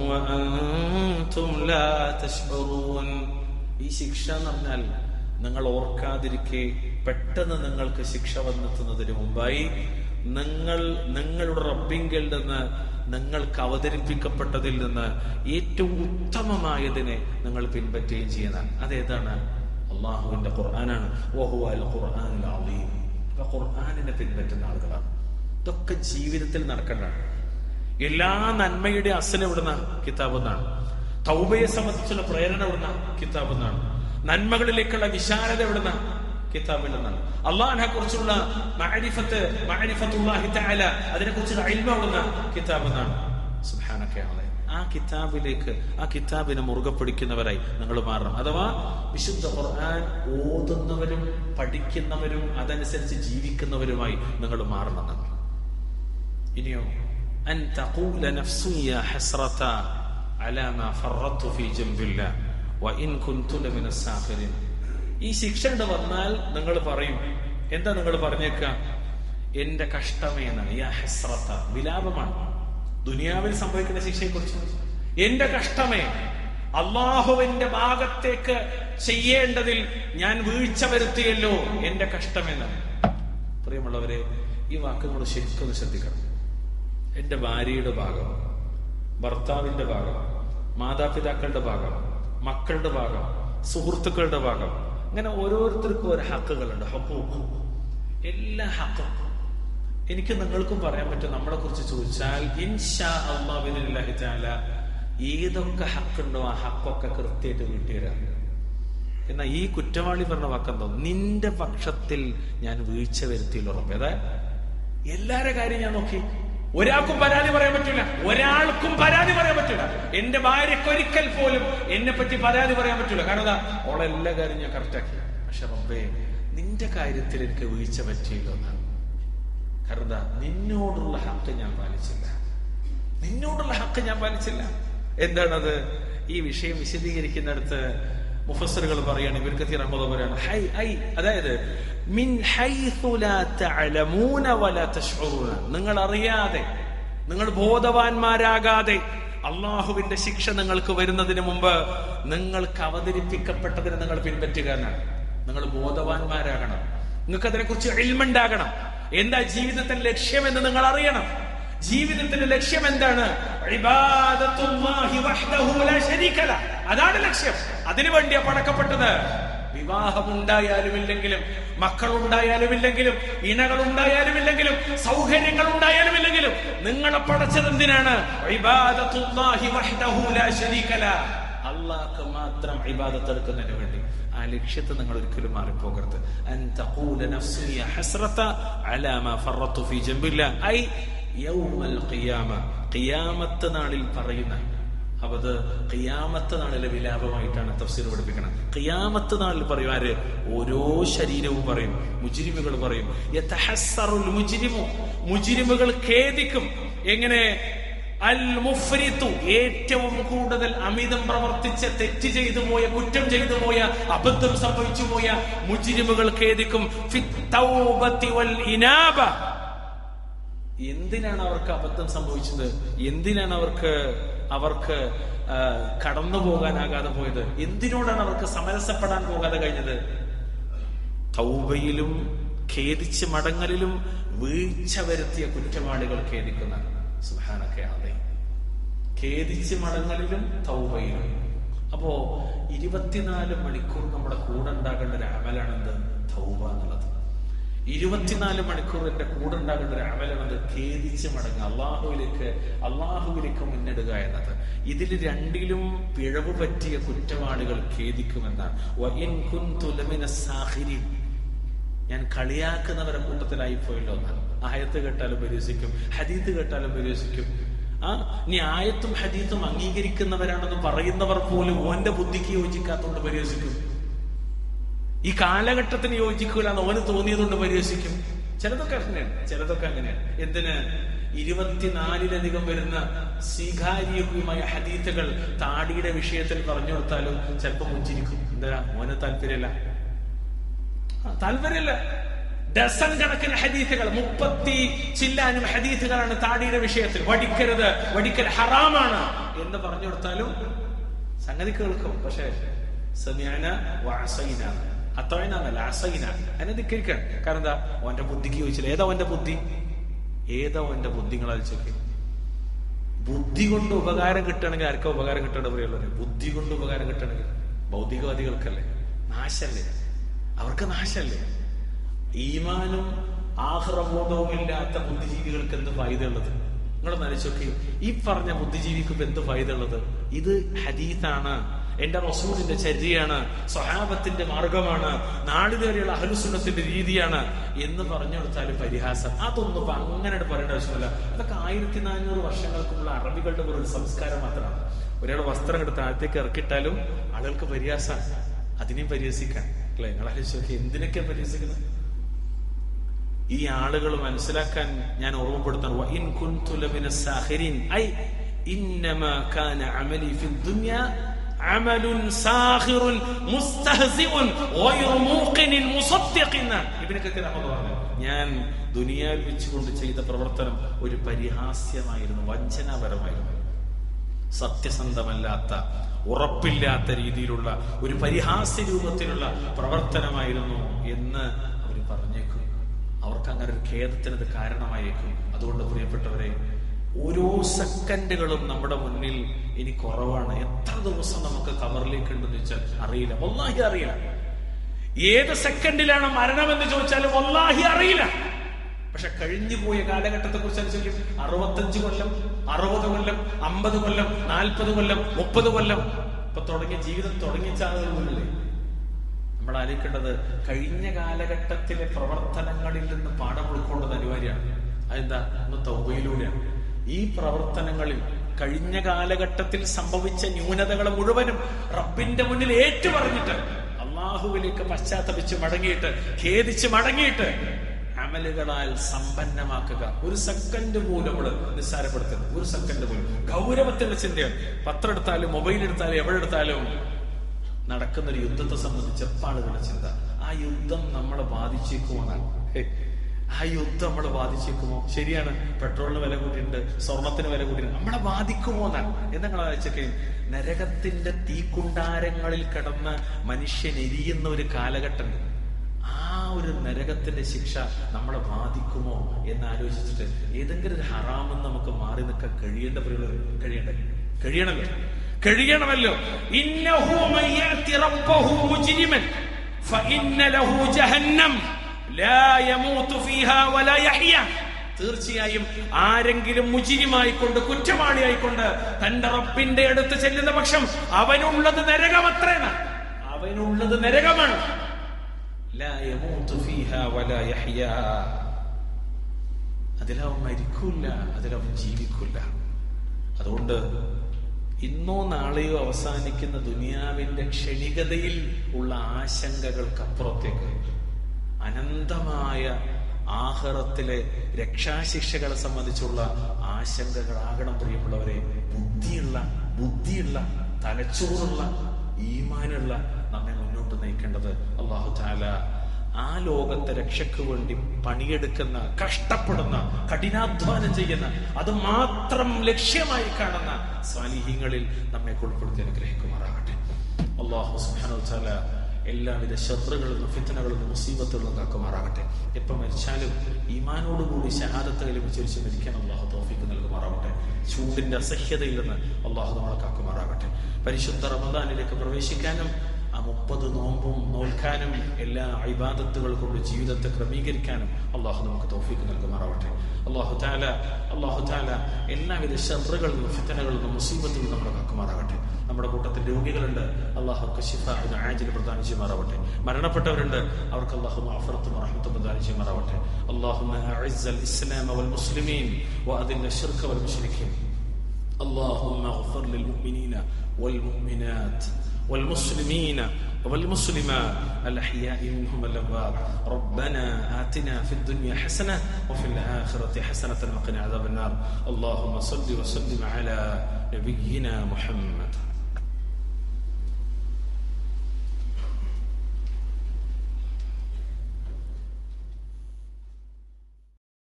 وأنتم لا تشعرون ഈ ശിക്ഷ എന്ന് പറഞ്ഞാൽ നിങ്ങൾ ഓർക്കാതിരിക്കെ പെട്ടെന്ന് നിങ്ങൾക്ക് ശിക്ഷ വന്നെത്തുന്നതിന് മുമ്പായി നിങ്ങൾ നിങ്ങളുടെ റബ്ബിങ്കിൽ നിന്ന് നിങ്ങൾക്ക് അവതരിപ്പിക്കപ്പെട്ടതിൽ നിന്ന് ഏറ്റവും ഉത്തമമായതിനെ നിങ്ങൾ പിൻപറ്റുകയും ചെയ്യുന്നതാണ് അതേതാണ് അള്ളാഹുവിന്റെ ഖുർആനാണ് ഓഹു അൽ ഖുർആൻ അപ്പൊ ഖുർആാനിനെ പിൻപറ്റുന്ന ആളുകളാണ് ഇതൊക്കെ ജീവിതത്തിൽ നടക്കേണ്ടതാണ് എല്ലാ നന്മയുടെ അസല എവിടുന്ന കിതാബ് എന്നാണ് തൗബയെ സംബന്ധിച്ചുള്ള പ്രേരണ എവിടുന്ന കിതാബ് എന്നാണ് നന്മകളിലേക്കുള്ള വിശാലത എവിടുന്ന കിതാബിൽ നിന്നാണ് അള്ളാഹിനെ കുറിച്ചുള്ള മഅരിഫത്ത് മഅരിഫത്തുല്ലാഹി തആല അതിനെ കുറിച്ചുള്ള ഇൽമ എവിടുന്ന കിതാബ് എന്നാണ് സുബ്ഹാനക്കയാണ് ആ കിതാബിലേക്ക് ആ കിതാബിനെ മുറുകെ പിടിക്കുന്നവരായി നിങ്ങൾ മാറണം അഥവാ വിശുദ്ധ ഖുർആൻ ഓതുന്നവരും പഠിക്കുന്നവരും അതനുസരിച്ച് ജീവിക്കുന്നവരുമായി നിങ്ങൾ മാറണം എന്നാണ് ഇനിയോ അൻ തഖൂല നഫ്സു യാ ഹസ്റത അലാ മാ ഫറത്തു ഫീ ജംബില്ലാ വഇൻ കുൻതു ലമിന സാഖിരിൻ ഈ ശിക്ഷ വന്നാൽ നിങ്ങൾ പറയും എന്താ നിങ്ങൾ പറഞ്ഞേക്ക എന്റെ കഷ്ടമേ എന്നാണ് യാ ഹസ്രത്ത വിലാപമാണ് ദുനിയാവിൽ സംഭവിക്കുന്ന ശിക്ഷയെ കുറിച്ച് എന്റെ കഷ്ടമേ അള്ളാഹുവിന്റെ ഭാഗത്തേക്ക് ചെയ്യേണ്ടതിൽ ഞാൻ വീഴ്ച വരുത്തിയല്ലോ എന്റെ കഷ്ടമെന്നാണ് പ്രിയമുള്ളവരെ ഈ വാക്കുകൾ ശരിക്കും ശ്രദ്ധിക്കണം എന്റെ ഭാര്യയുടെ ഭാഗം ഭർത്താവിന്റെ ഭാഗം മാതാപിതാക്കളുടെ ഭാഗം മക്കളുടെ ഭാഗം സുഹൃത്തുക്കളുടെ ഭാഗം അങ്ങനെ ഓരോരുത്തർക്കും ഒരു ഹക്കുകളുണ്ട് ഹക്കൂക്ക് എല്ലാ ഹക്കും എനിക്ക് നിങ്ങൾക്കും പറയാൻ പറ്റും നമ്മളെ കുറിച്ച് ചോദിച്ചാൽ ഇൻഷാ അള്ളാഹുവിനില്ലാഹി താല ഏതൊക്കെ ഹക്കുണ്ടോ ആ ഹക്കൊക്കെ കൃത്യമായിട്ട് വീട്ടുതരാം എന്നാൽ ഈ കുറ്റവാളി പറഞ്ഞ വാക്കെന്തോ നിന്റെ പക്ഷത്തിൽ ഞാൻ വീഴ്ച വരുത്തിയില്ല ഉറപ്പ് അതായത് എല്ലാരെ കാര്യം ഞാൻ നോക്കി ഒരാൾക്കും പരാതി പറയാൻ പറ്റില്ല ഒരാൾക്കും പരാതി പറയാൻ പറ്റില്ല എന്റെ ഭാര്യയ്ക്ക് ഒരിക്കൽ പോലും എന്നെ പറ്റി പരാതി പറയാൻ പറ്റില്ല കാരണം എന്താ ഓളെ എല്ലാ കാര്യം ഞാൻ കറക്റ്റാക്കി പക്ഷെ റബ്ബേ നിന്റെ കാര്യത്തിൽ എനിക്ക് വീഴ്ച പറ്റിയില്ല എന്നാണ് കാരണം എന്താ നിന്നോടുള്ള ഹക്ക് ഞാൻ പാലിച്ചില്ല നിന്നോടുള്ള ഹക്ക് ഞാൻ പാലിച്ചില്ല എന്താണത് ഈ വിഷയം വിശദീകരിക്കുന്നിടത്ത് മുഫസ്സറുകൾ പറയാണ് ഇവർക്ക് തിറങ്ങുക പറയാണ് ഹൈ ഐ അതായത് മിൻ ഹൈഥു ലാ തഅലമൂന വലാ തശ്ഉറൂന നിങ്ങൾ അറിയാതെ നിങ്ങൾ ബോധവാന്മാരാകാതെ അള്ളാഹുവിന്റെ ശിക്ഷ നിങ്ങൾക്ക് വരുന്നതിന് മുമ്പ് നിങ്ങൾക്ക് അവതരിപ്പിക്കപ്പെട്ടതിന് നിങ്ങൾ പിൻപറ്റുകാരനാണ് നിങ്ങൾ ബോധവാന്മാരാകണം നിങ്ങൾക്ക് അതിനെക്കുറിച്ച് എൽമുണ്ടാകണം എന്താ ജീവിതത്തിന്റെ ലക്ഷ്യമെന്ന് നിങ്ങൾ അറിയണം ജീവിതത്തിന്റെ ലക്ഷ്യം എന്താണ് ഇബാദത്തുല്ലാഹി വഹ്ദഹു ലാ ശരീക ലഹ്. അതാണ് ലക്ഷ്യം അതിനു വേണ്ടിയാ പടക്കപ്പെട്ടത് വിവാഹം ഉണ്ടായാലും ഇല്ലെങ്കിലും മക്കൾ ഉണ്ടായാലും ഇല്ലെങ്കിലും ഇണകൾ ഉണ്ടായാലും ഇല്ലെങ്കിലും സൗകര്യങ്ങൾ ഉണ്ടായാലും ഇല്ലെങ്കിലും നിങ്ങളെ പടച്ചത് എന്തിനാണ് ഇബാദത്തുല്ലാഹി വഹ്ദഹു ലാ ശരീക ലഹ്. അള്ളാഹ്ക്ക് മാത്രം ഇബാദത്ത് എടുക്കുന്നതിന് വേണ്ടി ആ ലക്ഷ്യത്തെ നിങ്ങൾ ഒരിക്കലും മാറിപ്പോകരുത് അൻ തഖൂല നഫ്സി യാ ഹസ്രത അലാ മാ ഫറത്തു ഫീ ജംബില്ലാ ഐ യൗമൽ ഖിയാമ ഖിയാമത്ത് നാളിൽ പറയുന്ന അപ്പൊ അത് ഖിയാമത്ത് നാളിലെ വിലാപമായിട്ടാണ് തഫ്സീർ പഠിപ്പിക്കുന്നത് ഖിയാമത്ത് നാളിൽ പറയും ആര് ഓരോ ശരീരവും പറയും മുജിരിമുകൾ പറയും യതഹസ്സറുൽ മുജ്രിമു മുജിരിമുകൾ ഖേദിക്കും എങ്ങനെ അൽ മുഫ്രിത്തു ഏറ്റവും കൂടുതൽ അമിതം പ്രവർത്തിച്ച തെറ്റ് ചെയ്തു പോയ കുറ്റം ചെയ്തു പോയ അബദ്ധം സംഭവിച്ചു പോയ മുജിരിമുകൾ ഖേദിക്കും ഫിത് തൗബത്തി വൽ ഇനാബ എന്തിനാണ് അവർക്ക് അബദ്ധം സംഭവിച്ചത് എന്തിനാണ് അവർക്ക് അവർക്ക് ആ, കടന്നു പോകാനാകാതെ പോയത് എന്തിനോടാണ് അവർക്ക് സമരസപ്പെടാൻ പോകാതെ കഴിഞ്ഞത് തൗബയിലും ഖേദിച്ച് മടങ്ങലിലും വീഴ്ച വരുത്തിയ കുറ്റവാളികൾ ഖേദിക്കുന്ന സുഹാനൊക്കെ അതെ ഖേദിച്ച് മടങ്ങലിലും തൗബയിലും അപ്പോ ഇരുപത്തിനാല് മണിക്കൂർ നമ്മുടെ കൂടെ ഉണ്ടാകേണ്ട ഒരു അമലാണെന്ത് തൗബ എന്നുള്ളത് ഇരുപത്തിനാല് മണിക്കൂർ എന്റെ കൂടെ ഉണ്ടാകേണ്ട ഒരു അമലാണെന്ത് ഖേദിച്ച് മടങ്ങുക അള്ളാഹുവിലേക്ക് അള്ളാഹുവിലേക്ക് മുന്നിടുക എന്നത് ഇതിൽ രണ്ടിലും പിഴവ് പറ്റിയ കുറ്റവാളികൾ ഖേദിക്കുമെന്നാണ് വഇൻ കുന്തു ലമിന സാഖിരീൻ. ഞാൻ കളിയാക്കുന്നവരെ കൂട്ടത്തിലായി പോയല്ലോ എന്നാണ് ആയത്ത് കേട്ടാലും പരിഹസിക്കും ഹദീത്ത് കേട്ടാലും പരിഹസിക്കും ആ നീ ആയത്തും ഹദീത്തും അംഗീകരിക്കുന്നവരാണെന്ന് പറയുന്നവർ പോലും ഓന്റെ ബുദ്ധിക്ക് യോജിക്കാത്തതുകൊണ്ട് പരിഹസിക്കും ഈ കാലഘട്ടത്തിന് യോജിക്കൂല എന്ന് ഓന് തോന്നിയതുകൊണ്ട് പരിഹസിക്കും ചിലതൊക്കെ അങ്ങനെയാണ് ചിലതൊക്കെ അങ്ങനെയാണ് എന്തിന് ഇരുപത്തിനാലിലധികം വരുന്ന സ്വീകാര്യമായ ഹദീത്തുകൾ താടിയുടെ വിഷയത്തിൽ പറഞ്ഞു കൊടുത്താലും ചിലപ്പോൾ മുഞ്ചിരിക്കും എന്താ ഓന് താല്പര്യമില്ല ആ, താല്പര്യമില്ല ഡസൻ കണക്കിന് ഹദീസുകൾ മുപ്പത്തി ചില്ലാനും ഹദീസുകളാണ് താടിയുടെ വിഷയത്തിൽ വടിക്കരുത് വടിക്കൽ ഹറാമാണ് എന്ന് പറഞ്ഞു കൊടുത്താലും സംഗതി കേൾക്കും പക്ഷേ സമയാന വാസൈന അത്തോയനല്ല അസൈന അതിനെ ധിക്കരിക്കാൻ കാരണം എന്താ ഓന്റെ ബുദ്ധിക്ക് ചോദിച്ചില്ല ഏതാ ഓന്റെ ബുദ്ധി ഏതാ ഓന്റെ ബുദ്ധികൾ അയച്ചൊക്കെ ബുദ്ധി കൊണ്ട് ഉപകാരം കിട്ടണമെങ്കിൽ ആർക്കാ ഉപകാരം കിട്ടേണ്ട പറയുള്ളൂ ബുദ്ധി കൊണ്ട് ഉപകാരം കിട്ടണമെങ്കിൽ ഭൗതികവാദികൾക്കല്ലേ നാശല്ലേ അവർക്ക് നാശല്ലേ ഈമാനും ആഹ്റബോധവും ഇല്ലാത്ത ബുദ്ധിജീവികൾക്ക് എന്ത് ഫായ്ദ ഉള്ളത് നിങ്ങൾ നനച്ചൊക്കെ ഈ പറഞ്ഞ ബുദ്ധിജീവിക്ക് ഇപ്പൊ എന്ത് ഫായ്ദ ഉള്ളത് ഇത് ഹദീത്താണ് എന്റെ റസൂലിന്റെ ചര്യയാണ് സ്വഹാബത്തിന്റെ മാർഗമാണ് നാളിതുവരെയുള്ള അഹലുസുന്നത്തിന്റെ രീതിയാണ് എന്ന് പറഞ്ഞു കൊടുത്താലും പരിഹാസം അതൊന്നും ഇപ്പൊ അങ്ങനെ പറയേണ്ട ആവശ്യമില്ല അതൊക്കെ ആയിരത്തി നാനൂറ് വർഷങ്ങൾക്കുള്ള അറബികളുടെ ഒരു സംസ്കാരം മാത്രമാണ് ഒരാൾ വസ്ത്രം എടുത്ത് താഴത്തേക്ക് ഇറക്കിയിട്ടാലും ആളുകൾക്ക് പരിഹാസമാണ് അതിനെയും പരിഹസിക്കാൻ അല്ലെ നിങ്ങൾ ആലോചിച്ചൊക്കെ എന്തിനൊക്കെ പരിഹസിക്കുന്നത് ഈ ആളുകൾ മനസ്സിലാക്കാൻ ഞാൻ ഓർമ്മപ്പെടുത്തണം വഇൻ കുൻതു ലമിന സാഖിരീൻ ഐ ഇന്നമാ കാന അമലി ഫി ദുനിയ അമലുൻ സാഖിറുൻ മുസ്തഹസിഉൻ ഗൈറു മൂഖിനിൻ മുസദ്ദിഖിൻ ഇബ്നു കത്തീർ റഹ്മത്തുള്ളാഹി പറഞ്ഞു ഞാൻ ദുനിയാവിൽ വെച്ചുകൊണ്ട് ചെയ്ത പ്രവർത്തനം ഒരു പരിഹാസ്യമായിരുന്നു വഞ്ചനാപരമായിരുന്നു സത്യസന്ധമല്ലാത്ത ഉറപ്പില്ലാത്ത രീതിയിലുള്ള ഒരു പരിഹാസ്യ രൂപത്തിലുള്ള പ്രവർത്തനമായിരുന്നു എന്ന് അവർ പറഞ്ഞേക്കും അവർക്ക് അങ്ങനെ ഒരു ഖേദത്തിനത് കാരണമായേക്കും അതുകൊണ്ട് പ്രിയപ്പെട്ടവരെ ഓരോ സെക്കൻഡുകളും നമ്മുടെ മുന്നിൽ ഇനി കുറവാണ് എത്ര ദിവസം നമുക്ക് കവറിലേക്ക് ഉണ്ടെന്ന് വെച്ചാൽ അറിയില്ല വല്ലാഹി അറിയില്ല ഏത് സെക്കൻഡിലാണ് മരണമെന്ന് ചോദിച്ചാലും വല്ലാഹി അറിയില്ല പക്ഷെ കഴിഞ്ഞു പോയ കാലഘട്ടത്തെ കുറിച്ച് അനുസരിക്കും അറുപത്തഞ്ച് കൊല്ലം അറുപത് കൊല്ലം അമ്പത് കൊല്ലം നാൽപ്പത് കൊല്ലം മുപ്പത് കൊല്ലം ഇപ്പൊ തുടങ്ങിയ ജീവിതം തുടങ്ങിയ ആളുകളില്ലേ നമ്മൾ ആലോചിക്കേണ്ടത് കഴിഞ്ഞ കാലഘട്ടത്തിലെ പ്രവർത്തനങ്ങളിൽ നിന്ന് പാഠം ഉൾക്കൊണ്ടത് അനിവാര്യമാണ് അതെന്താ ഒന്ന് തൗബയിലൂടെയാണ് ഈ പ്രവർത്തനങ്ങളിൽ കഴിഞ്ഞ കാലഘട്ടത്തിൽ സംഭവിച്ച ന്യൂനതകളെ മുഴുവനും റബ്ബിന്റെ മുന്നിൽ ഏറ്റു പറഞ്ഞിട്ട് അള്ളാഹുവിലേക്ക് പശ്ചാത്തപിച്ച് മടങ്ങിയിട്ട് ഖേദിച്ച് മടങ്ങിയിട്ട് അമലുകളാൽ സമ്പന്നമാക്കുക ഒരു സെക്കൻഡ് പോലും നമ്മൾ നിസ്സാരപ്പെടുത്തരുത് ഒരു സെക്കൻഡ് പോലും ഗൗരവത്തിന്റെ ചിന്തയാണ് പത്രം എടുത്താലും മൊബൈൽ എടുത്താലും എവിടെ എടുത്താലും നടക്കുന്ന ഒരു യുദ്ധത്തെ സംബന്ധിച്ച് എപ്പാളുകളുടെ ചിന്ത ആ യുദ്ധം നമ്മളെ ബാധിച്ചേക്കുമോ എന്നാണ് ഹേ, ആ യുദ്ധം നമ്മളെ ബാധിച്ചേക്കുമോ ശരിയാണ് പെട്രോളിന് വില കൂട്ടിയിട്ടുണ്ട് സ്വർണത്തിന് വില കൂട്ടിയിട്ടുണ്ട് നമ്മളെ ബാധിക്കുമോ എന്നാണ് എന്തെങ്കിലും ആലോചിച്ചൊക്കെ നരകത്തിന്റെ തീക്കുണ്ടാരങ്ങളിൽ കിടന്ന് മനുഷ്യൻ എരിയുന്ന ഒരു കാലഘട്ടമുണ്ട് ആ ഒരു നരകത്തിന്റെ ശിക്ഷ നമ്മളെ ബാധിക്കുമോ എന്ന് ആലോചിച്ചിട്ട് ഏതെങ്കിലും ഒരു ഹറാമെന്ന് നമുക്ക് മാറി നിൽക്കാൻ കഴിയേണ്ട പരിപാടി കഴിയണ്ടേ കഴിയണമല്ലോ കഴിയണമല്ലോ ഇന്നഹു മൻ യഅതി റബ്ബഹു മുജ്രിമൻ ഫഇന്ന ലഹു ജഹന്നം ലാ യമൂതു ഫീഹാ വലാ യഹ്യ തീർച്ചയായും ആരെങ്കിലും മുജിരിമായിക്കൊണ്ട് കുറ്റവാളിയായിക്കൊണ്ട് തന്റെ റബ്ബിന്റെ അടുത്ത് ചെല്ലുന്ന പക്ഷം അവനുള്ളത് നരകമത്രേന അവനുള്ളത് നരകമാണ് ലാ യമൂതു ഫീഹാ വലാ യഹ്യാ അതിലവൻ മരിക്കൂല അതിലവൻ ജീവിക്കൂല അതുകൊണ്ട് ഇന്നോ നാളെയോ അവസാനിക്കുന്ന ദുനിയാവിന്റെ ക്ഷണികതയിൽ ഉള്ള ആശങ്കകൾക്കപ്പുറത്തേക്ക് അനന്തമായ ആഹ്റത്തിലെ രക്ഷാശിക്ഷകളെ സംബന്ധിച്ചുള്ള ആശങ്കകളാകണം പ്രിയമുള്ളവരെ ബുദ്ധിയുള്ള ബുദ്ധിയുള്ള തലച്ചോറുള്ള ഈമാനുള്ള നമ്മെ മുന്നോട്ട് നയിക്കേണ്ടത് അള്ളാഹു താല ആ ലോകത്തെ രക്ഷയ്ക്ക് വേണ്ടി പണിയെടുക്കുന്ന കഷ്ടപ്പെടുന്ന കഠിനാധ്വാനം ചെയ്യുന്ന അത് മാത്രം ലക്ഷ്യമായി കാണുന്ന സ്വാലിഹ്യങ്ങളിൽ നമ്മെ ഉൾപ്പെടുത്തി അനുഗ്രഹിക്കുമാറാകട്ടെ അള്ളാഹു സുബ്ഹാനഹു വതആല എല്ലാവിധ ശത്രുകളിൽ നിന്നും ഫിത്തനകളിൽ നിന്നും മുസീബത്തുകളിൽ നിന്നും കാക്കുമാറാകട്ടെ എപ്പം മരിച്ചാലും ഈമാനോടുകൂടി ഷഹാദത്ത് വിചരിച്ച് മരിക്കാൻ അള്ളാഹു തോഫിക്ക് നൽകുമാറാകട്ടെ ചൂടിന്റെ അസഹ്യതയിൽ നിന്ന് അള്ളാഹു നമ്മളെ കാക്കുമാറാകട്ടെ പരിശുദ്ധ റമദാനിലേക്ക് പ്രവേശിക്കാനും ആ മുപ്പത് നോമ്പും നോൽക്കാനും എല്ലാ ഇബാദത്തുകൾ കൊണ്ട് ജീവിതത്തെ ക്രമീകരിക്കാനും അള്ളാഹു നമുക്ക് തോഫിക്ക് നൽകുമാറാവട്ടെ അള്ളാഹു താല അള്ളാഹു താല എല്ലാവിധ ഷറുകളിൽ നിന്നും ഫിത്തനകളിൽ നിന്നും മുസീബത്തിൽ നിന്നും നമ്മളെ കാക്കുമാറാകട്ടെ നമ്മുടെ കൂട്ടത്തിൽ രോഗികളുണ്ട് അള്ളാഹു ഷിഫാഹിന് ആജിൽ പ്രദാനം ചെയ്യുമാറാവട്ടെ മരണപ്പെട്ടവരുണ്ട് അവർക്ക് അള്ളാഹു അഫറത്തും റഹ്മത്തും പ്രദാനം ചെയ്യുമാറാവട്ടെ അള്ളാഹു ഇസ്ലാം വൽ മുസ്ലിമീൻ وأذل الشرك والمشركين اللهم اغفر للمؤمنين والمؤمنات والمسلمين والمسلمات الأحياء منهم الأموات ربنا آتنا في الدنيا حسنة وفي الآخرة حسنة وقنا عذاب النار اللهم صل وسلم على نبينا محمد